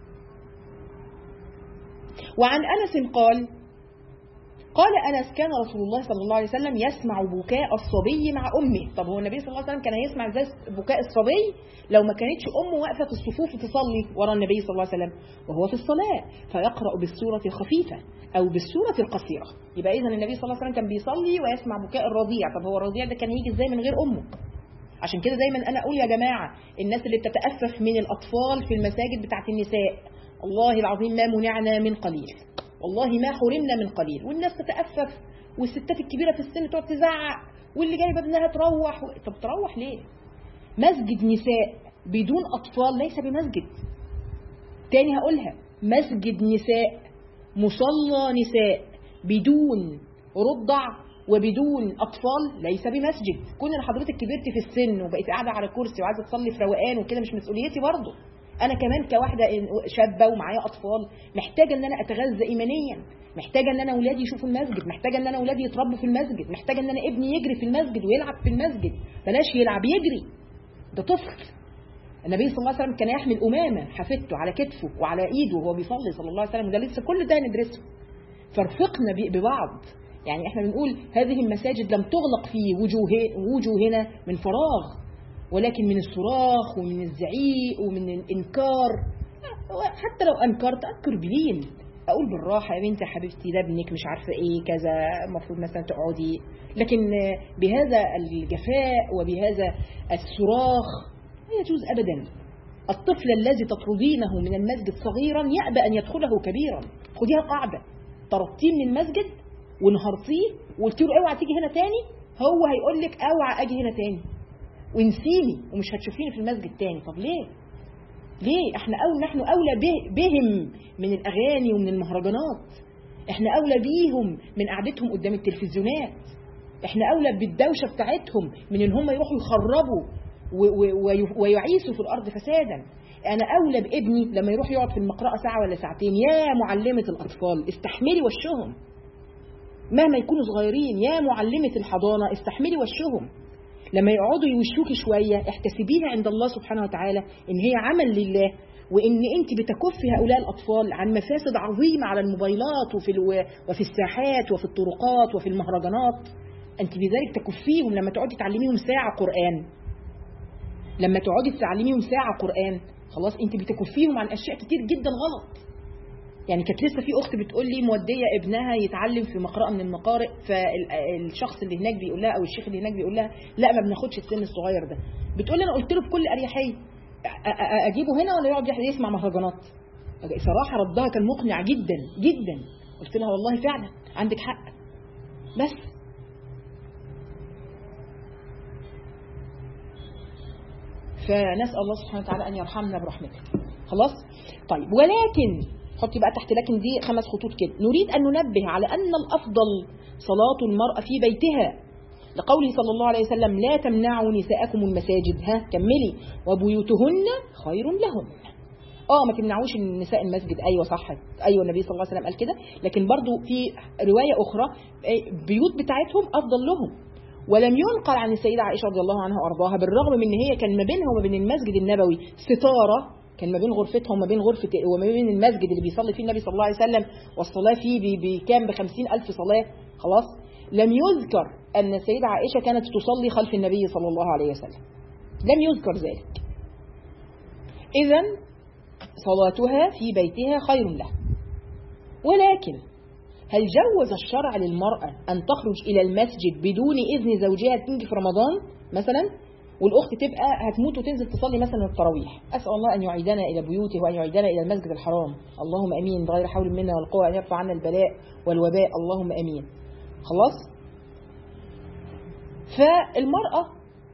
وعن انس قال قال أنس كان رسول الله صلى الله عليه وسلم يسمع بكاء الصبي مع أمه طب هو النبي صلى الله عليه وسلم كان يسمع ازاي بكاء الصبي لو ما كانتش أمه واقفة في الصفوف تصلي ورا النبي صلى الله عليه وسلم وهو في الصلاة فيقرأ بالسورة الخفيفة أو بالسورة القصيرة يبقى إذا النبي صلى الله عليه وسلم كان بيصلي ويسمع بكاء الرضيع طب هو الرضيع ده كان يجي ازاي من غير أمه عشان كده دايما أنا أقول يا جماعة الناس اللي بتتأفف من الأطفال في المساجد بتاعت النساء الله العظيم ما منعنا من قليل والله ما حرمنا من قليل والناس تتأفف والستات الكبيرة في السن تقعد تزعق واللي جايبه ابنها تروح و... طب تروح ليه مسجد نساء بدون أطفال ليس بمسجد تاني هقولها مسجد نساء مصلى نساء بدون رضع وبدون أطفال ليس بمسجد كون ان حضرتك كبرت في السن وبقيت قاعدة على كرسي وعايزة تصلي في روقان وكده مش مسؤوليتي برضه انا كمان كواحده شابه ومعايا اطفال محتاجه ان انا اتغذى ايمانيا محتاجه ان انا اولادي يشوفوا المسجد محتاجه ان انا اولادي يتربوا في المسجد محتاجه ان انا ابني يجري في المسجد ويلعب في المسجد بلاش يلعب يجري ده طفل النبي صلى الله عليه وسلم كان يحمل امامه حفيدته على كتفه وعلى ايده وهو بيصلي صلى الله عليه وسلم وده لسه كل ده ندرسه فرفقنا ببعض يعني احنا بنقول هذه المساجد لم تغلق في وجوه وجوهنا من فراغ ولكن من الصراخ ومن الزعيق ومن الإنكار حتى لو أنكرت أذكر بلين أقول بالراحة يا بنتي حبيبتي ده ابنك مش عارفة إيه كذا المفروض مثلا تقعدي لكن بهذا الجفاء وبهذا الصراخ لا يجوز أبدا الطفل الذي تطردينه من المسجد صغيرا يأبى أن يدخله كبيرا خديها قاعدة طردتيه من المسجد ونهرتيه وقلت له اوعى تيجي هنا تاني هو هيقول لك اوعى اجي هنا تاني وانسيني ومش هتشوفيني في المسجد تاني طب ليه ليه احنا أول نحن اولى به بهم من الاغاني ومن المهرجانات احنا اولى بيهم من قعدتهم قدام التلفزيونات احنا اولى بالدوشه بتاعتهم من ان هم يروحوا يخربوا ويعيسوا في الارض فسادا انا اولى بابني لما يروح يقعد في المقرأة ساعه ولا ساعتين يا معلمه الاطفال استحملي وشهم مهما يكونوا صغيرين يا معلمه الحضانه استحملي وشهم لما يقعدوا يوشوكي شوية احتسبيها عند الله سبحانه وتعالى ان هي عمل لله وان انت بتكفي هؤلاء الاطفال عن مفاسد عظيمة على الموبايلات وفي الو... وفي الساحات وفي الطرقات وفي المهرجانات انت بذلك تكفيهم لما تقعدي تعلميهم ساعة قرآن لما تقعدي تعلميهم ساعة قرآن خلاص انت بتكفيهم عن اشياء كتير جدا غلط يعني كانت لسه في اخت بتقول لي موديه ابنها يتعلم في مقرأة من المقارئ فالشخص اللي هناك بيقول لها او الشيخ اللي هناك بيقول لها لا ما بناخدش السن الصغير ده بتقول لي انا قلت له بكل اريحيه اجيبه هنا ولا يقعد يسمع مهرجانات صراحة ردها كان مقنع جدا جدا قلت لها والله فعلا عندك حق بس فنسأل الله سبحانه وتعالى أن يرحمنا برحمته خلاص طيب ولكن حطي بقى تحت لكن دي خمس خطوط كده نريد أن ننبه على أن الأفضل صلاة المرأة في بيتها لقوله صلى الله عليه وسلم لا تمنعوا نساءكم المساجد ها كملي وبيوتهن خير لهم اه ما تمنعوش النساء المسجد ايوه صح ايوه النبي صلى الله عليه وسلم قال كده لكن برضو في روايه اخرى بيوت بتاعتهم افضل لهم ولم ينقل عن السيدة عائشة رضي الله عنها وأرضاها بالرغم من أن هي كان ما بينها وما بين المسجد النبوي ستارة كان ما بين غرفتها وما بين غرفة وما بين المسجد اللي بيصلي فيه النبي صلى الله عليه وسلم والصلاة فيه بكام بخمسين ألف صلاة خلاص لم يذكر أن السيدة عائشة كانت تصلي خلف النبي صلى الله عليه وسلم لم يذكر ذلك إذا صلاتها في بيتها خير لها ولكن هل جوز الشرع للمرأة أن تخرج إلى المسجد بدون إذن زوجها تنجي في رمضان مثلا والأخت تبقى هتموت وتنزل تصلي مثلا التراويح أسأل الله أن يعيدنا إلى بيوته وأن يعيدنا إلى المسجد الحرام اللهم أمين بغير حول منا والقوة أن يرفع عنا البلاء والوباء اللهم أمين خلاص فالمرأة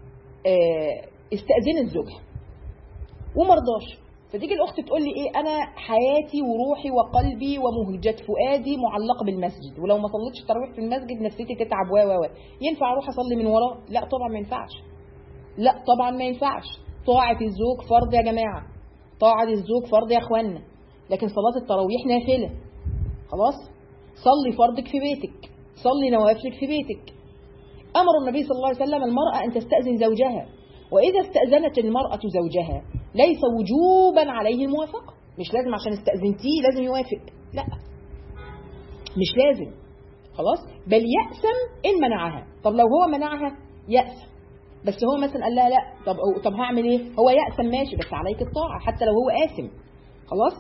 استأذنت زوجها ومرضاش فتيجي الاخت تقول لي ايه انا حياتي وروحي وقلبي ومهجة فؤادي معلقه بالمسجد ولو ما صليتش التراويح في المسجد نفسيتي تتعب و و ينفع اروح اصلي من وراه لا طبعا ما ينفعش لا طبعا ما ينفعش طاعه الزوج فرض يا جماعه طاعه الزوج فرض يا اخوانا لكن صلاه التراويح نافله خلاص صلي فرضك في بيتك صلي نوافلك في بيتك امر النبي صلى الله عليه وسلم المراه ان تستاذن زوجها واذا استاذنت المراه زوجها ليس وجوبا عليه الموافقة مش لازم عشان استأذنتيه لازم يوافق لا مش لازم خلاص بل يأسم إن منعها طب لو هو منعها يأسم بس هو مثلا قال لها لا طب طب هعمل ايه هو يأسم ماشي بس عليك الطاعة حتى لو هو آثم خلاص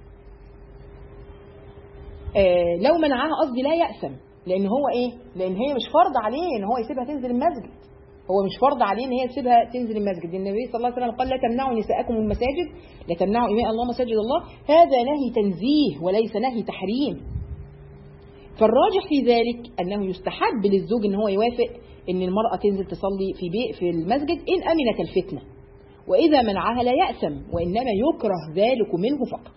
آه لو منعها قصدي لا يأسم لأن هو ايه لأن هي مش فرض عليه ان هو يسيبها تنزل المسجد هو مش فرض عليه ان هي تسيبها تنزل المسجد النبي صلى الله عليه وسلم قال لا تمنعوا نساءكم المساجد لا تمنعوا إماء الله مساجد الله هذا نهي تنزيه وليس نهي تحريم فالراجح في ذلك أنه يستحب للزوج أن هو يوافق أن المرأة تنزل تصلي في بيت في المسجد إن أمنت الفتنة وإذا منعها لا يأثم وإنما يكره ذلك منه فقط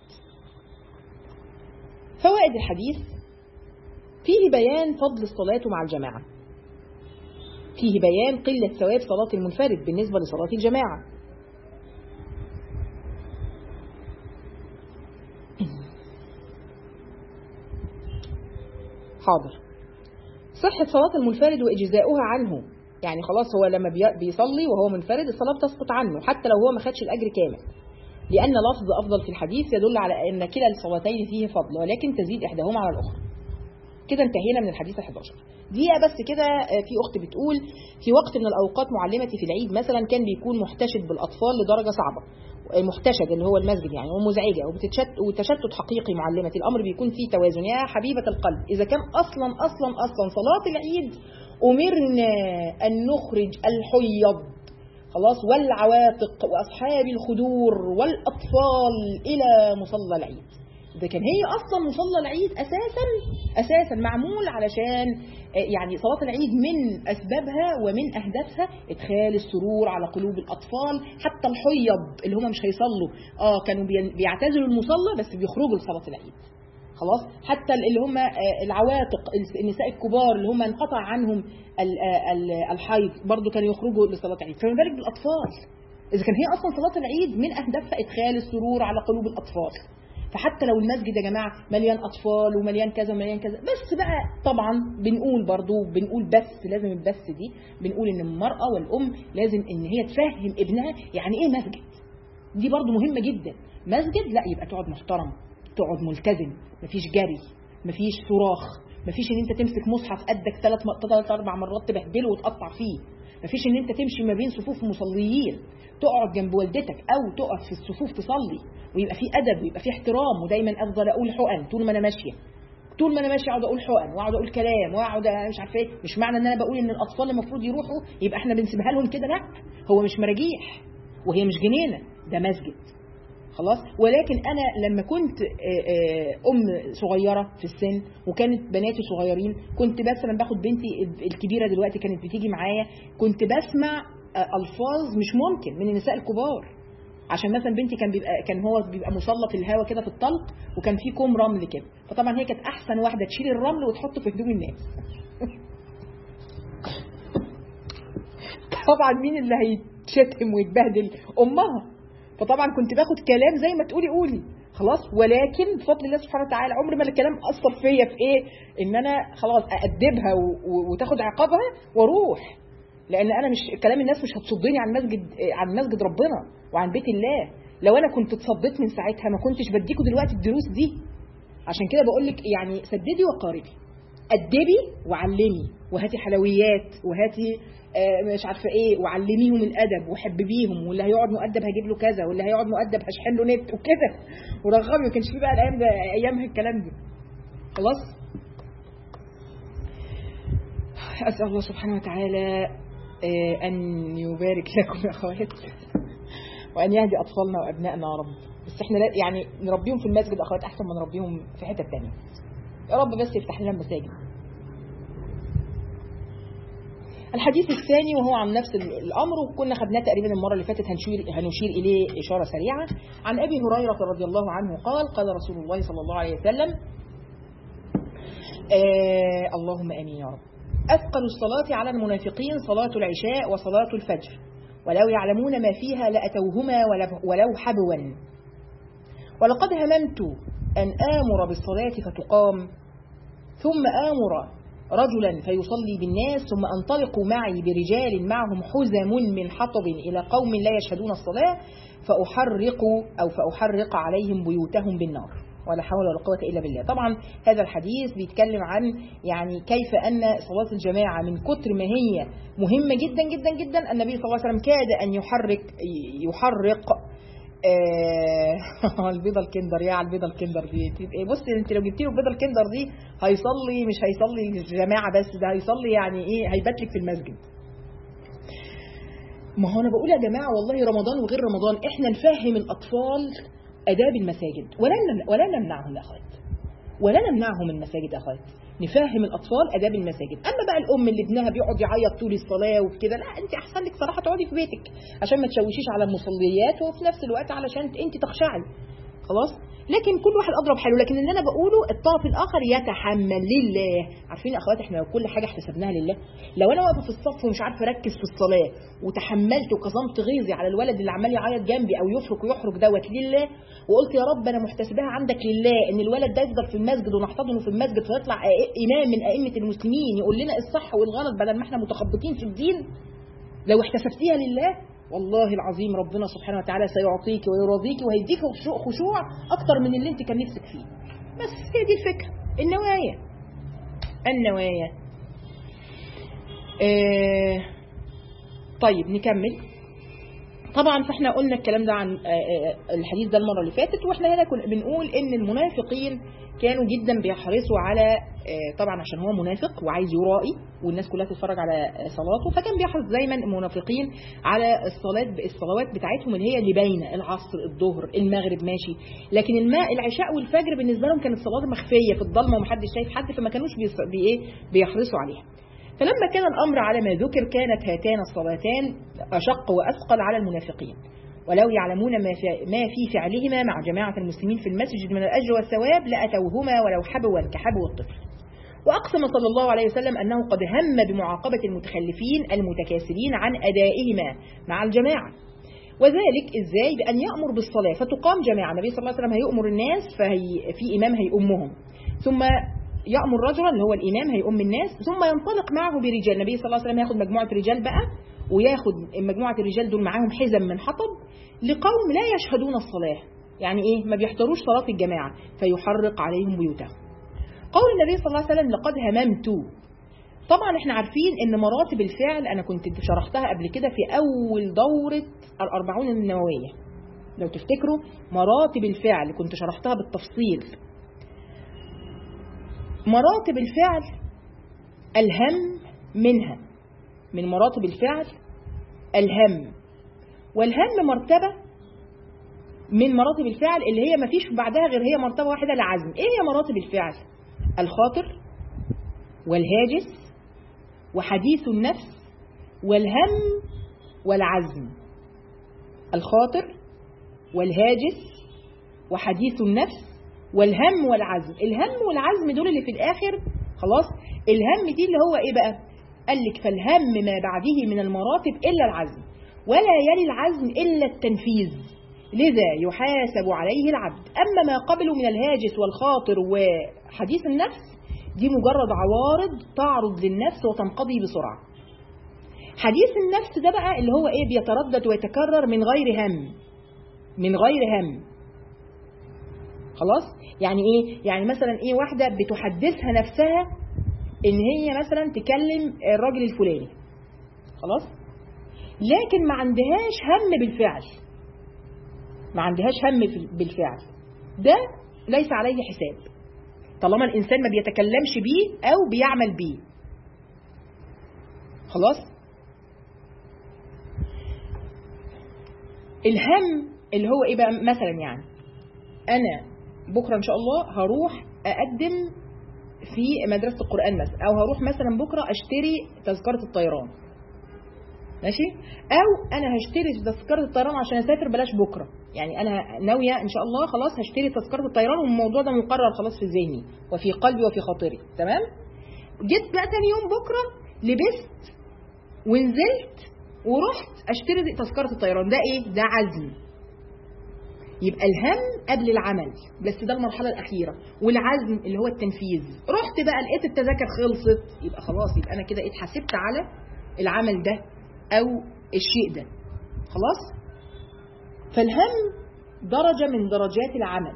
فوائد الحديث فيه بيان فضل الصلاة مع الجماعة فيه بيان قلة ثواب صلاة المنفرد بالنسبة لصلاة الجماعة حاضر صحة صلاة المنفرد وإجزاؤها عنه يعني خلاص هو لما بيصلي وهو منفرد الصلاة بتسقط عنه حتى لو هو ما خدش الأجر كامل لأن لفظ أفضل في الحديث يدل على أن كلا الصلاتين فيه فضل ولكن تزيد إحداهما على الأخرى كده انتهينا من الحديث ال11 دقيقة بس كده في أخت بتقول في وقت من الأوقات معلمتي في العيد مثلا كان بيكون محتشد بالأطفال لدرجة صعبة محتشد اللي هو المسجد يعني ومزعجة وتشتت حقيقي معلمتي الأمر بيكون فيه توازن يا حبيبة القلب إذا كان أصلا أصلا أصلا صلاة العيد أمرنا أن نخرج الحيض خلاص والعواتق وأصحاب الخدور والأطفال إلى مصلى العيد ده كان هي اصلا مصلى العيد اساسا اساسا معمول علشان يعني صلاه العيد من اسبابها ومن اهدافها ادخال السرور على قلوب الاطفال حتى الحيض اللي هم مش هيصلوا اه كانوا بيعتزلوا المصلى بس بيخرجوا لصلاه العيد خلاص حتى اللي هم العواتق النساء الكبار اللي هم انقطع عنهم الحيض برضو كانوا يخرجوا لصلاه العيد فما بالك بالاطفال اذا كان هي اصلا صلاه العيد من اهدافها ادخال السرور على قلوب الاطفال فحتى لو المسجد يا جماعة مليان أطفال ومليان كذا ومليان كذا بس بقى طبعا بنقول برضو بنقول بس لازم البس دي بنقول إن المرأة والأم لازم إن هي تفهم ابنها يعني إيه مسجد دي برضو مهمة جدا مسجد لا يبقى تقعد محترم تقعد ملتزم مفيش جري مفيش صراخ مفيش ان انت تمسك مصحف قدك ثلاث ثلاث اربع مرات تبهدله وتقطع فيه مفيش ان انت تمشي ما بين صفوف مصليين تقعد جنب والدتك او تقف في الصفوف تصلي ويبقى في ادب ويبقى في احترام ودايما افضل اقول حقن طول ما انا ماشيه طول ما انا ماشيه اقعد اقول حقن واقعد اقول كلام واقعد مش عارفه ايه مش معنى ان انا بقول ان الاطفال المفروض يروحوا يبقى احنا بنسيبها لهم كده لا هو مش مراجيح وهي مش جنينه ده مسجد خلاص ولكن انا لما كنت آه، آه، ام صغيره في السن وكانت بناتي صغيرين كنت مثلا باخد بنتي الكبيره دلوقتي كانت بتيجي معايا كنت بسمع آه، الفاظ مش ممكن من النساء الكبار عشان مثلا بنتي كان بيبقى كان هو بيبقى مسلط الهواء كده في الطلق وكان في كوم رمل كده فطبعا هي كانت احسن واحده تشيل الرمل وتحطه في هدوم الناس طبعا مين اللي هيتشتم ويتبهدل امها فطبعا كنت باخد كلام زي ما تقولي قولي خلاص ولكن بفضل الله سبحانه وتعالى عمر ما الكلام اثر فيا في ايه ان انا خلاص اادبها و- و- وتاخد عقابها واروح لان انا مش كلام الناس مش هتصدني عن مسجد عن مسجد ربنا وعن بيت الله لو انا كنت اتصديت من ساعتها ما كنتش بديكوا دلوقتي الدروس دي عشان كده بقول لك يعني سددي وقاربي ادبي وعلمي وهاتي حلويات وهاتي آه، مش عارفه ايه وعلميهم الادب وحببيهم واللي هيقعد مؤدب هجيب له كذا واللي هيقعد مؤدب هشحن له نت وكده ورغبي ما كانش في بقى الايام ده ايامها الكلام ده خلاص اسال الله سبحانه وتعالى آه، ان يبارك لكم يا اخوات وان يهدي اطفالنا وابنائنا يا رب بس احنا لا- يعني نربيهم في المسجد اخوات احسن ما نربيهم في حته تانية يا رب بس يفتح لنا المساجد الحديث الثاني وهو عن نفس ال- الامر وكنا خدناه تقريبا المره اللي فاتت هنشير هنشير اليه اشاره سريعه عن ابي هريره رضي الله عنه قال قال رسول الله صلى الله عليه وسلم آه اللهم امين يا رب اثقل الصلاه على المنافقين صلاه العشاء وصلاه الفجر ولو يعلمون ما فيها لاتوهما ولو- ولو حبوا ولقد هممت ان امر بالصلاه فتقام ثم آمر رجلا فيصلي بالناس ثم أنطلق معي برجال معهم حزم من حطب إلى قوم لا يشهدون الصلاة فأحرق أو فأحرق عليهم بيوتهم بالنار ولا حول ولا قوة إلا بالله طبعا هذا الحديث بيتكلم عن يعني كيف أن صلاة الجماعة من كتر ما هي مهمة جدا جدا جدا النبي صلى الله عليه وسلم كاد أن يحرك يحرق آه، البيضه الكندر يا على البيضه الكندر دي تبقى بص انت لو جبتي له البيضه الكندر دي هيصلي مش هيصلي جماعه بس ده هيصلي يعني ايه هيبات لك في المسجد ما هو انا بقول يا جماعه والله رمضان وغير رمضان احنا نفهم الاطفال اداب المساجد ولا نم- ولا نمنعهم يا اخوات ولا نمنعهم المساجد يا اخوات نفهم الاطفال اداب المساجد اما بقى الام اللي ابنها بيقعد يعيط طول الصلاه وكده لا انت احسن لك صراحه تقعدي في بيتك عشان ما تشوشيش على المصليات وفي نفس الوقت علشان انت تخشعي خلاص لكن كل واحد اضرب حاله لكن اللي انا بقوله الطرف الاخر يتحمل لله عارفين يا اخوات احنا لو كل حاجه احتسبناها لله لو انا واقفه في الصف ومش عارفه اركز في الصلاه وتحملت وكظمت غيظي على الولد اللي عمال يعيط جنبي او يفرك ويحرك دوت لله وقلت يا رب انا محتسباها عندك لله ان الولد ده يفضل في المسجد ونحتضنه في المسجد فيطلع أ- امام من ائمه المسلمين يقول لنا الصح والغلط بدل ما احنا متخبطين في الدين لو احتسبتيها لله والله العظيم ربنا سبحانه وتعالى سيعطيك ويرضيك وهيديك خشوع- خشوع اكتر من اللي انت كان نفسك فيه بس هي دي الفكره النوايا النوايا آه طيب نكمل طبعا فاحنا قلنا الكلام ده عن آه، آه، الحديث ده المره اللي فاتت واحنا هنا كنا بنقول ان المنافقين كانوا جدا بيحرصوا على آه، طبعا عشان هو منافق وعايز يرائي والناس كلها تتفرج على آه، صلاته فكان بيحرص دايما المنافقين على الصلاه الصلوات بتاعتهم اللي هي اللي باينه العصر الظهر المغرب ماشي لكن الماء العشاء والفجر بالنسبه لهم كانت صلاه مخفيه في الضلمه ومحدش شايف حد فما كانوش بيص- بي ايه بيحرصوا عليها فلما كان الأمر على ما ذكر كانت هاتان الصلاتان أشق وأثقل على المنافقين ولو يعلمون ما في, ما في فعلهما مع جماعة المسلمين في المسجد من الأجر والثواب لأتوهما ولو حبوا كحبو الطفل وأقسم صلى الله عليه وسلم أنه قد هم بمعاقبة المتخلفين المتكاسلين عن أدائهما مع الجماعة وذلك ازاي بان يامر بالصلاه فتقام جماعه النبي صلى الله عليه وسلم هيامر الناس فهي في امام هيؤمهم ثم يامر رجلا اللي هو الامام هيؤم الناس ثم ينطلق معه برجال النبي صلى الله عليه وسلم ياخد مجموعه رجال بقى وياخد مجموعه الرجال دول معاهم حزم من حطب لقوم لا يشهدون الصلاه يعني ايه ما بيحضروش صلاه الجماعه فيحرق عليهم بيوتهم قول النبي صلى الله عليه وسلم لقد هممت طبعا احنا عارفين ان مراتب الفعل انا كنت شرحتها قبل كده في اول دورة الاربعون النووية لو تفتكروا مراتب الفعل كنت شرحتها بالتفصيل مراتب الفعل الهم منها من مراتب الفعل الهم والهم مرتبة من مراتب الفعل اللي هي ما فيش بعدها غير هي مرتبة واحدة العزم ايه هي مراتب الفعل الخاطر والهاجس وحديث النفس والهم والعزم الخاطر والهاجس وحديث النفس والهم والعزم الهم والعزم دول اللي في الآخر خلاص الهم دي اللي هو ايه بقى قال لك فالهم ما بعده من المراتب إلا العزم ولا يلي العزم إلا التنفيذ لذا يحاسب عليه العبد أما ما قبله من الهاجس والخاطر وحديث النفس دي مجرد عوارض تعرض للنفس وتنقضي بسرعة حديث النفس ده بقى اللي هو ايه بيتردد ويتكرر من غير هم من غير هم خلاص يعني ايه يعني مثلا ايه واحدة بتحدثها نفسها ان هي مثلا تكلم الراجل الفلاني خلاص لكن ما عندهاش هم بالفعل ما عندهاش هم بالفعل ده ليس عليه حساب طالما الإنسان ما بيتكلمش بيه أو بيعمل بيه خلاص الهم اللي هو ايه بقى مثلا يعني انا بكره ان شاء الله هروح اقدم في مدرسه القران مثلا او هروح مثلا بكره اشتري تذكره الطيران ماشي او انا هشتري تذكره الطيران عشان اسافر بلاش بكره يعني انا ناويه ان شاء الله خلاص هشتري تذكره الطيران والموضوع ده مقرر خلاص في ذهني وفي قلبي وفي خاطري تمام جيت بقى تاني يوم بكره لبست ونزلت ورحت اشتري تذكره الطيران ده ايه ده عزم يبقى الهم قبل العمل بس ده المرحله الاخيره والعزم اللي هو التنفيذ رحت بقى لقيت التذاكر خلصت يبقى خلاص يبقى انا كده اتحاسبت على العمل ده او الشيء ده خلاص فالهم درجه من درجات العمل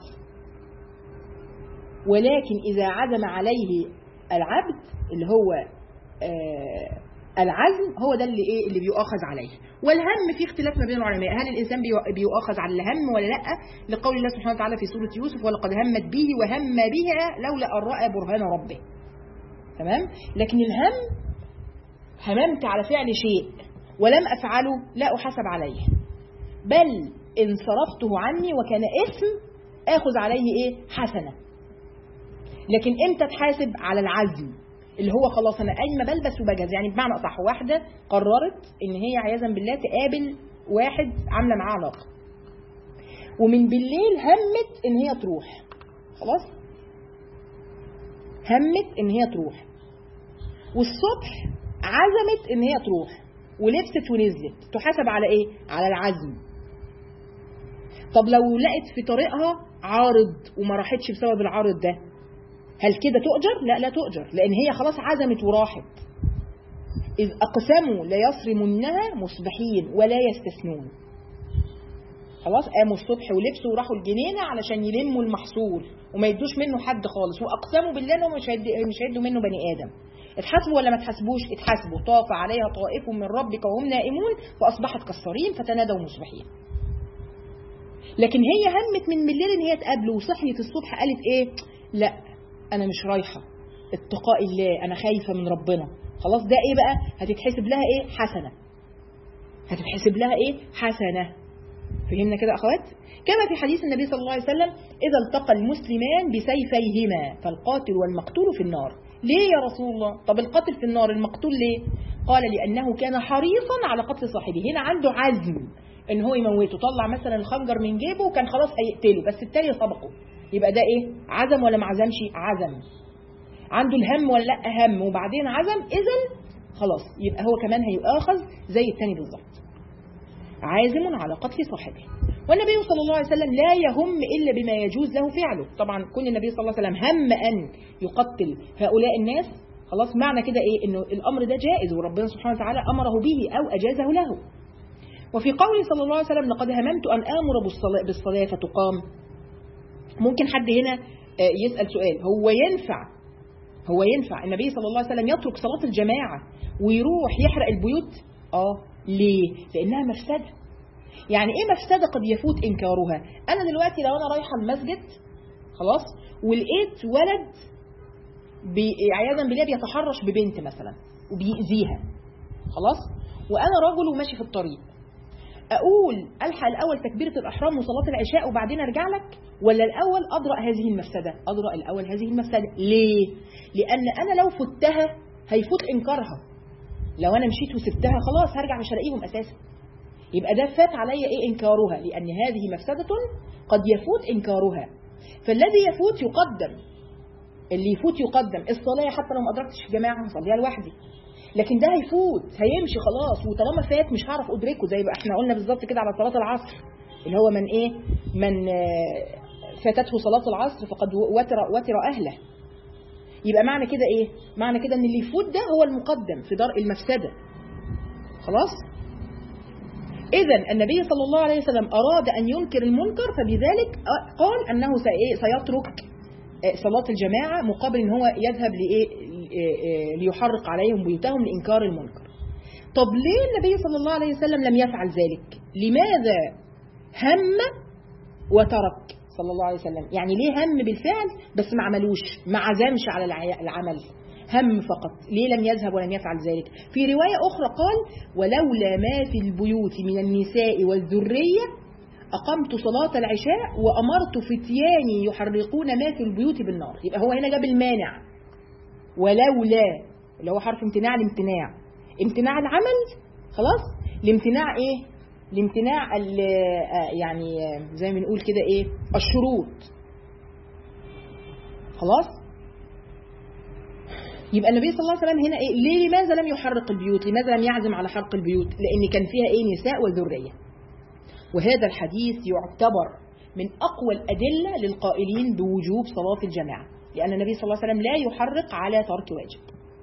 ولكن اذا عزم عليه العبد اللي هو آه العزم هو ده اللي ايه اللي بيؤاخذ عليه والهم في اختلاف ما بين العلماء هل الانسان بيؤاخذ على الهم ولا لا لقول الله سبحانه وتعالى في سوره يوسف ولقد همت به وهم بها لولا ان راى برهان ربه تمام لكن الهم هممت على فعل شيء ولم افعله لا احاسب عليه بل ان صرفته عني وكان اسم اخذ عليه ايه حسنه لكن امتى تحاسب على العزم اللي هو خلاص انا قايمه بلبس وبجهز يعني بمعنى اصح واحده قررت ان هي عياذا بالله تقابل واحد عامله معاه علاقه ومن بالليل همت ان هي تروح خلاص همت ان هي تروح والصبح عزمت ان هي تروح ولبست ونزلت تحاسب على ايه على العزم طب لو لقت في طريقها عارض وما راحتش بسبب العارض ده هل كده تؤجر؟ لا لا تؤجر لأن هي خلاص عزمت وراحت إذ أقسموا ليصرمنها مصبحين ولا يستثنون خلاص قاموا الصبح ولبسوا وراحوا الجنينة علشان يلموا المحصول وما يدوش منه حد خالص وأقسموا بالله إنهم مش مش هيدوا منه بني آدم اتحاسبوا ولا ما اتحاسبوش اتحاسبوا طاف عليها طائف من ربك وهم نائمون فأصبحت كالصريم فتنادوا مصبحين لكن هي همت من بالليل ان هي تقابله وصحيت الصبح قالت ايه لا انا مش رايحه اتقاء الله انا خايفه من ربنا خلاص ده ايه بقى هتتحسب لها ايه حسنه هتتحسب لها ايه حسنه فهمنا كده اخوات كما في حديث النبي صلى الله عليه وسلم اذا التقى المسلمان بسيفيهما فالقاتل والمقتول في النار ليه يا رسول الله طب القاتل في النار المقتول ليه قال لانه كان حريصا على قتل صاحبه هنا عنده عزم ان هو يموته طلع مثلا الخنجر من جيبه وكان خلاص هيقتله بس التاني سبقه يبقى ده ايه عزم ولا ما عزمش عزم عنده الهم ولا لا هم وبعدين عزم اذا خلاص يبقى هو كمان هيؤاخذ زي التاني بالظبط عازم على قتل صاحبه والنبي صلى الله عليه وسلم لا يهم الا بما يجوز له فعله طبعا كون النبي صلى الله عليه وسلم هم ان يقتل هؤلاء الناس خلاص معنى كده ايه انه الامر ده جائز وربنا سبحانه وتعالى امره به او اجازه له وفي قوله صلى الله عليه وسلم لقد هممت ان امر بالصلاه, بالصلاة فتقام ممكن حد هنا يسال سؤال هو ينفع هو ينفع النبي صلى الله عليه وسلم يترك صلاه الجماعه ويروح يحرق البيوت اه ليه لانها مفسده يعني ايه مفسده قد يفوت انكارها انا دلوقتي لو انا رايحه المسجد خلاص ولقيت ولد عياذا بالله بيتحرش ببنت مثلا وبيأذيها خلاص وانا رجل وماشي في الطريق اقول الحق الاول تكبيره الاحرام وصلاه العشاء وبعدين ارجع لك ولا الاول اضرا هذه المفسده اضرا الاول هذه المفسده ليه لان انا لو فتها هيفوت انكارها لو انا مشيت وسبتها خلاص هرجع مش هلاقيهم اساسا يبقى ده فات عليا ايه انكارها لان هذه مفسده قد يفوت انكارها فالذي يفوت يقدم اللي يفوت يقدم الصلاه حتى لو ما ادركتش الجماعه هصليها لوحدي لكن ده هيفوت هيمشي خلاص وطالما فات مش هعرف ادركه زي ما احنا قلنا بالظبط كده على صلاه العصر اللي هو من ايه من آه، فاتته صلاه العصر فقد وتر وتر اهله يبقى معنى كده ايه معنى كده ان اللي يفوت ده هو المقدم في درء المفسده خلاص اذا النبي صلى الله عليه وسلم اراد ان ينكر المنكر فبذلك قال انه سي- سيترك صلاة الجماعة مقابل ان هو يذهب لإيه آه، آه، ليحرق عليهم بيوتهم لإنكار المنكر طب ليه النبي صلى الله عليه وسلم لم يفعل ذلك لماذا هم وترك صلى الله عليه وسلم يعني ليه هم بالفعل بس ما عملوش ما عزمش على الع- العمل هم فقط ليه لم يذهب ولم يفعل ذلك في رواية أخرى قال ولولا ما في البيوت من النساء والذرية أقمت صلاة العشاء وأمرت فتياني يحرقون ما في البيوت بالنار يبقى هو هنا جاب المانع ولولا اللي هو حرف امتناع الامتناع امتناع العمل خلاص لامتناع ايه لامتناع ال- آه، يعني آه، زي ما بنقول كده ايه الشروط خلاص يبقى النبي صلى الله عليه وسلم هنا ايه ليه لماذا لم يحرق البيوت لماذا لم يعزم على حرق البيوت لان كان فيها ايه نساء وذريه وهذا الحديث يعتبر من أقوى الأدلة للقائلين بوجوب صلاة الجماعة لأن النبي صلى الله عليه وسلم لا يحرق على ترك واجب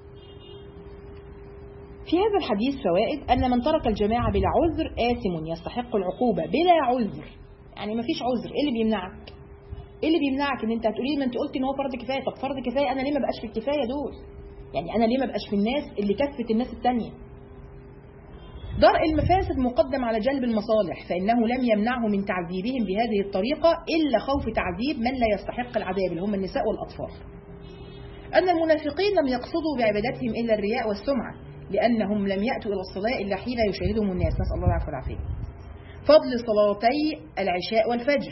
في هذا الحديث فوائد أن من ترك الجماعة بلا عذر آثم يستحق العقوبة بلا عذر يعني ما فيش عذر إيه اللي بيمنعك إيه اللي بيمنعك إن أنت هتقولي ما أنت قلت إن هو فرض كفاية طب فرض كفاية أنا ليه ما بقاش في الكفاية دول يعني أنا ليه ما بقاش في الناس اللي كفت الناس التانية درء المفاسد مقدم على جلب المصالح فإنه لم يمنعه من تعذيبهم بهذه الطريقة إلا خوف تعذيب من لا يستحق العذاب اللي هم النساء والأطفال أن المنافقين لم يقصدوا بعبادتهم إلا الرياء والسمعة لأنهم لم يأتوا إلى الصلاة إلا حين يشاهدهم الناس نسأل الله العفو والعافية فضل صلاتي العشاء والفجر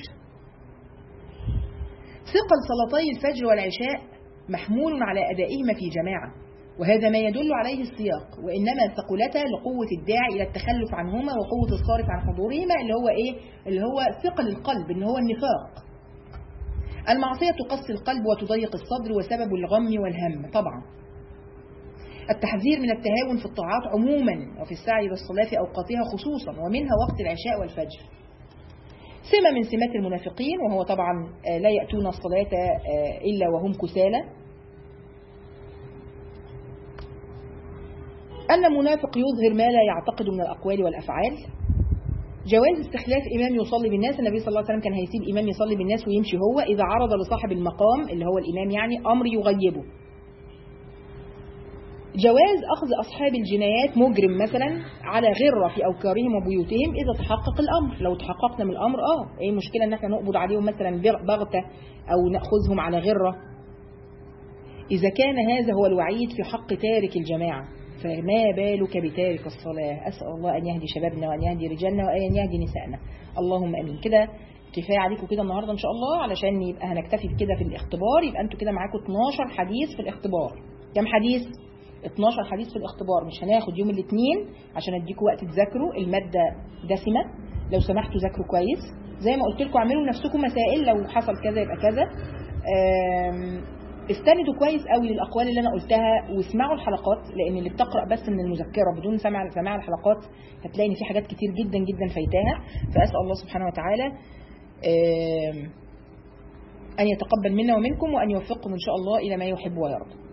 ثقل صلاتي الفجر والعشاء محمول على أدائهما في جماعة وهذا ما يدل عليه السياق وإنما ثقلتا لقوة الداعي إلى التخلف عنهما وقوة الصارف عن حضورهما اللي هو إيه اللي هو ثقل القلب اللي هو النفاق المعصية تقسي القلب وتضيق الصدر وسبب الغم والهم طبعا التحذير من التهاون في الطاعات عموما وفي السعي للصلاة في أوقاتها خصوصا ومنها وقت العشاء والفجر سمة من سمات المنافقين وهو طبعا آه، لا يأتون الصلاة آه، إلا وهم كسالى أن المنافق يظهر ما لا يعتقد من الأقوال والأفعال جواز استخلاف إمام يصلي بالناس النبي صلى الله عليه وسلم كان هيسيب إمام يصلي بالناس ويمشي هو إذا عرض لصاحب المقام اللي هو الإمام يعني أمر يغيبه جواز أخذ أصحاب الجنايات مجرم مثلا على غرة في أوكارهم وبيوتهم إذا تحقق الأمر لو تحققنا من الأمر آه إيه المشكلة إن احنا نقبض عليهم مثلا بغتة أو نأخذهم على غرة إذا كان هذا هو الوعيد في حق تارك الجماعة فما بالك بتارك الصلاة أسأل الله أن يهدي شبابنا وأن يهدي رجالنا وأن يهدي نسائنا اللهم أمين كده كفاية عليكم كده النهاردة إن شاء الله علشان يبقى هنكتفي بكده في الاختبار يبقى أنتوا كده معاكم 12 حديث في الاختبار كم حديث؟ 12 حديث في الاختبار مش هناخد يوم الاثنين عشان اديكم وقت تذاكروا المادة دسمة لو سمحتوا ذاكروا كويس زي ما قلت لكم اعملوا لنفسكم مسائل لو حصل كذا يبقى كذا آم، استندوا كويس قوي للاقوال اللي انا قلتها واسمعوا الحلقات لان اللي بتقرا بس من المذكره بدون سماع سماع الحلقات هتلاقي ان في حاجات كتير جدا جدا فايتاها فاسال الله سبحانه وتعالى آم، ان يتقبل منا ومنكم وان يوفقكم ان شاء الله الى ما يحب ويرضى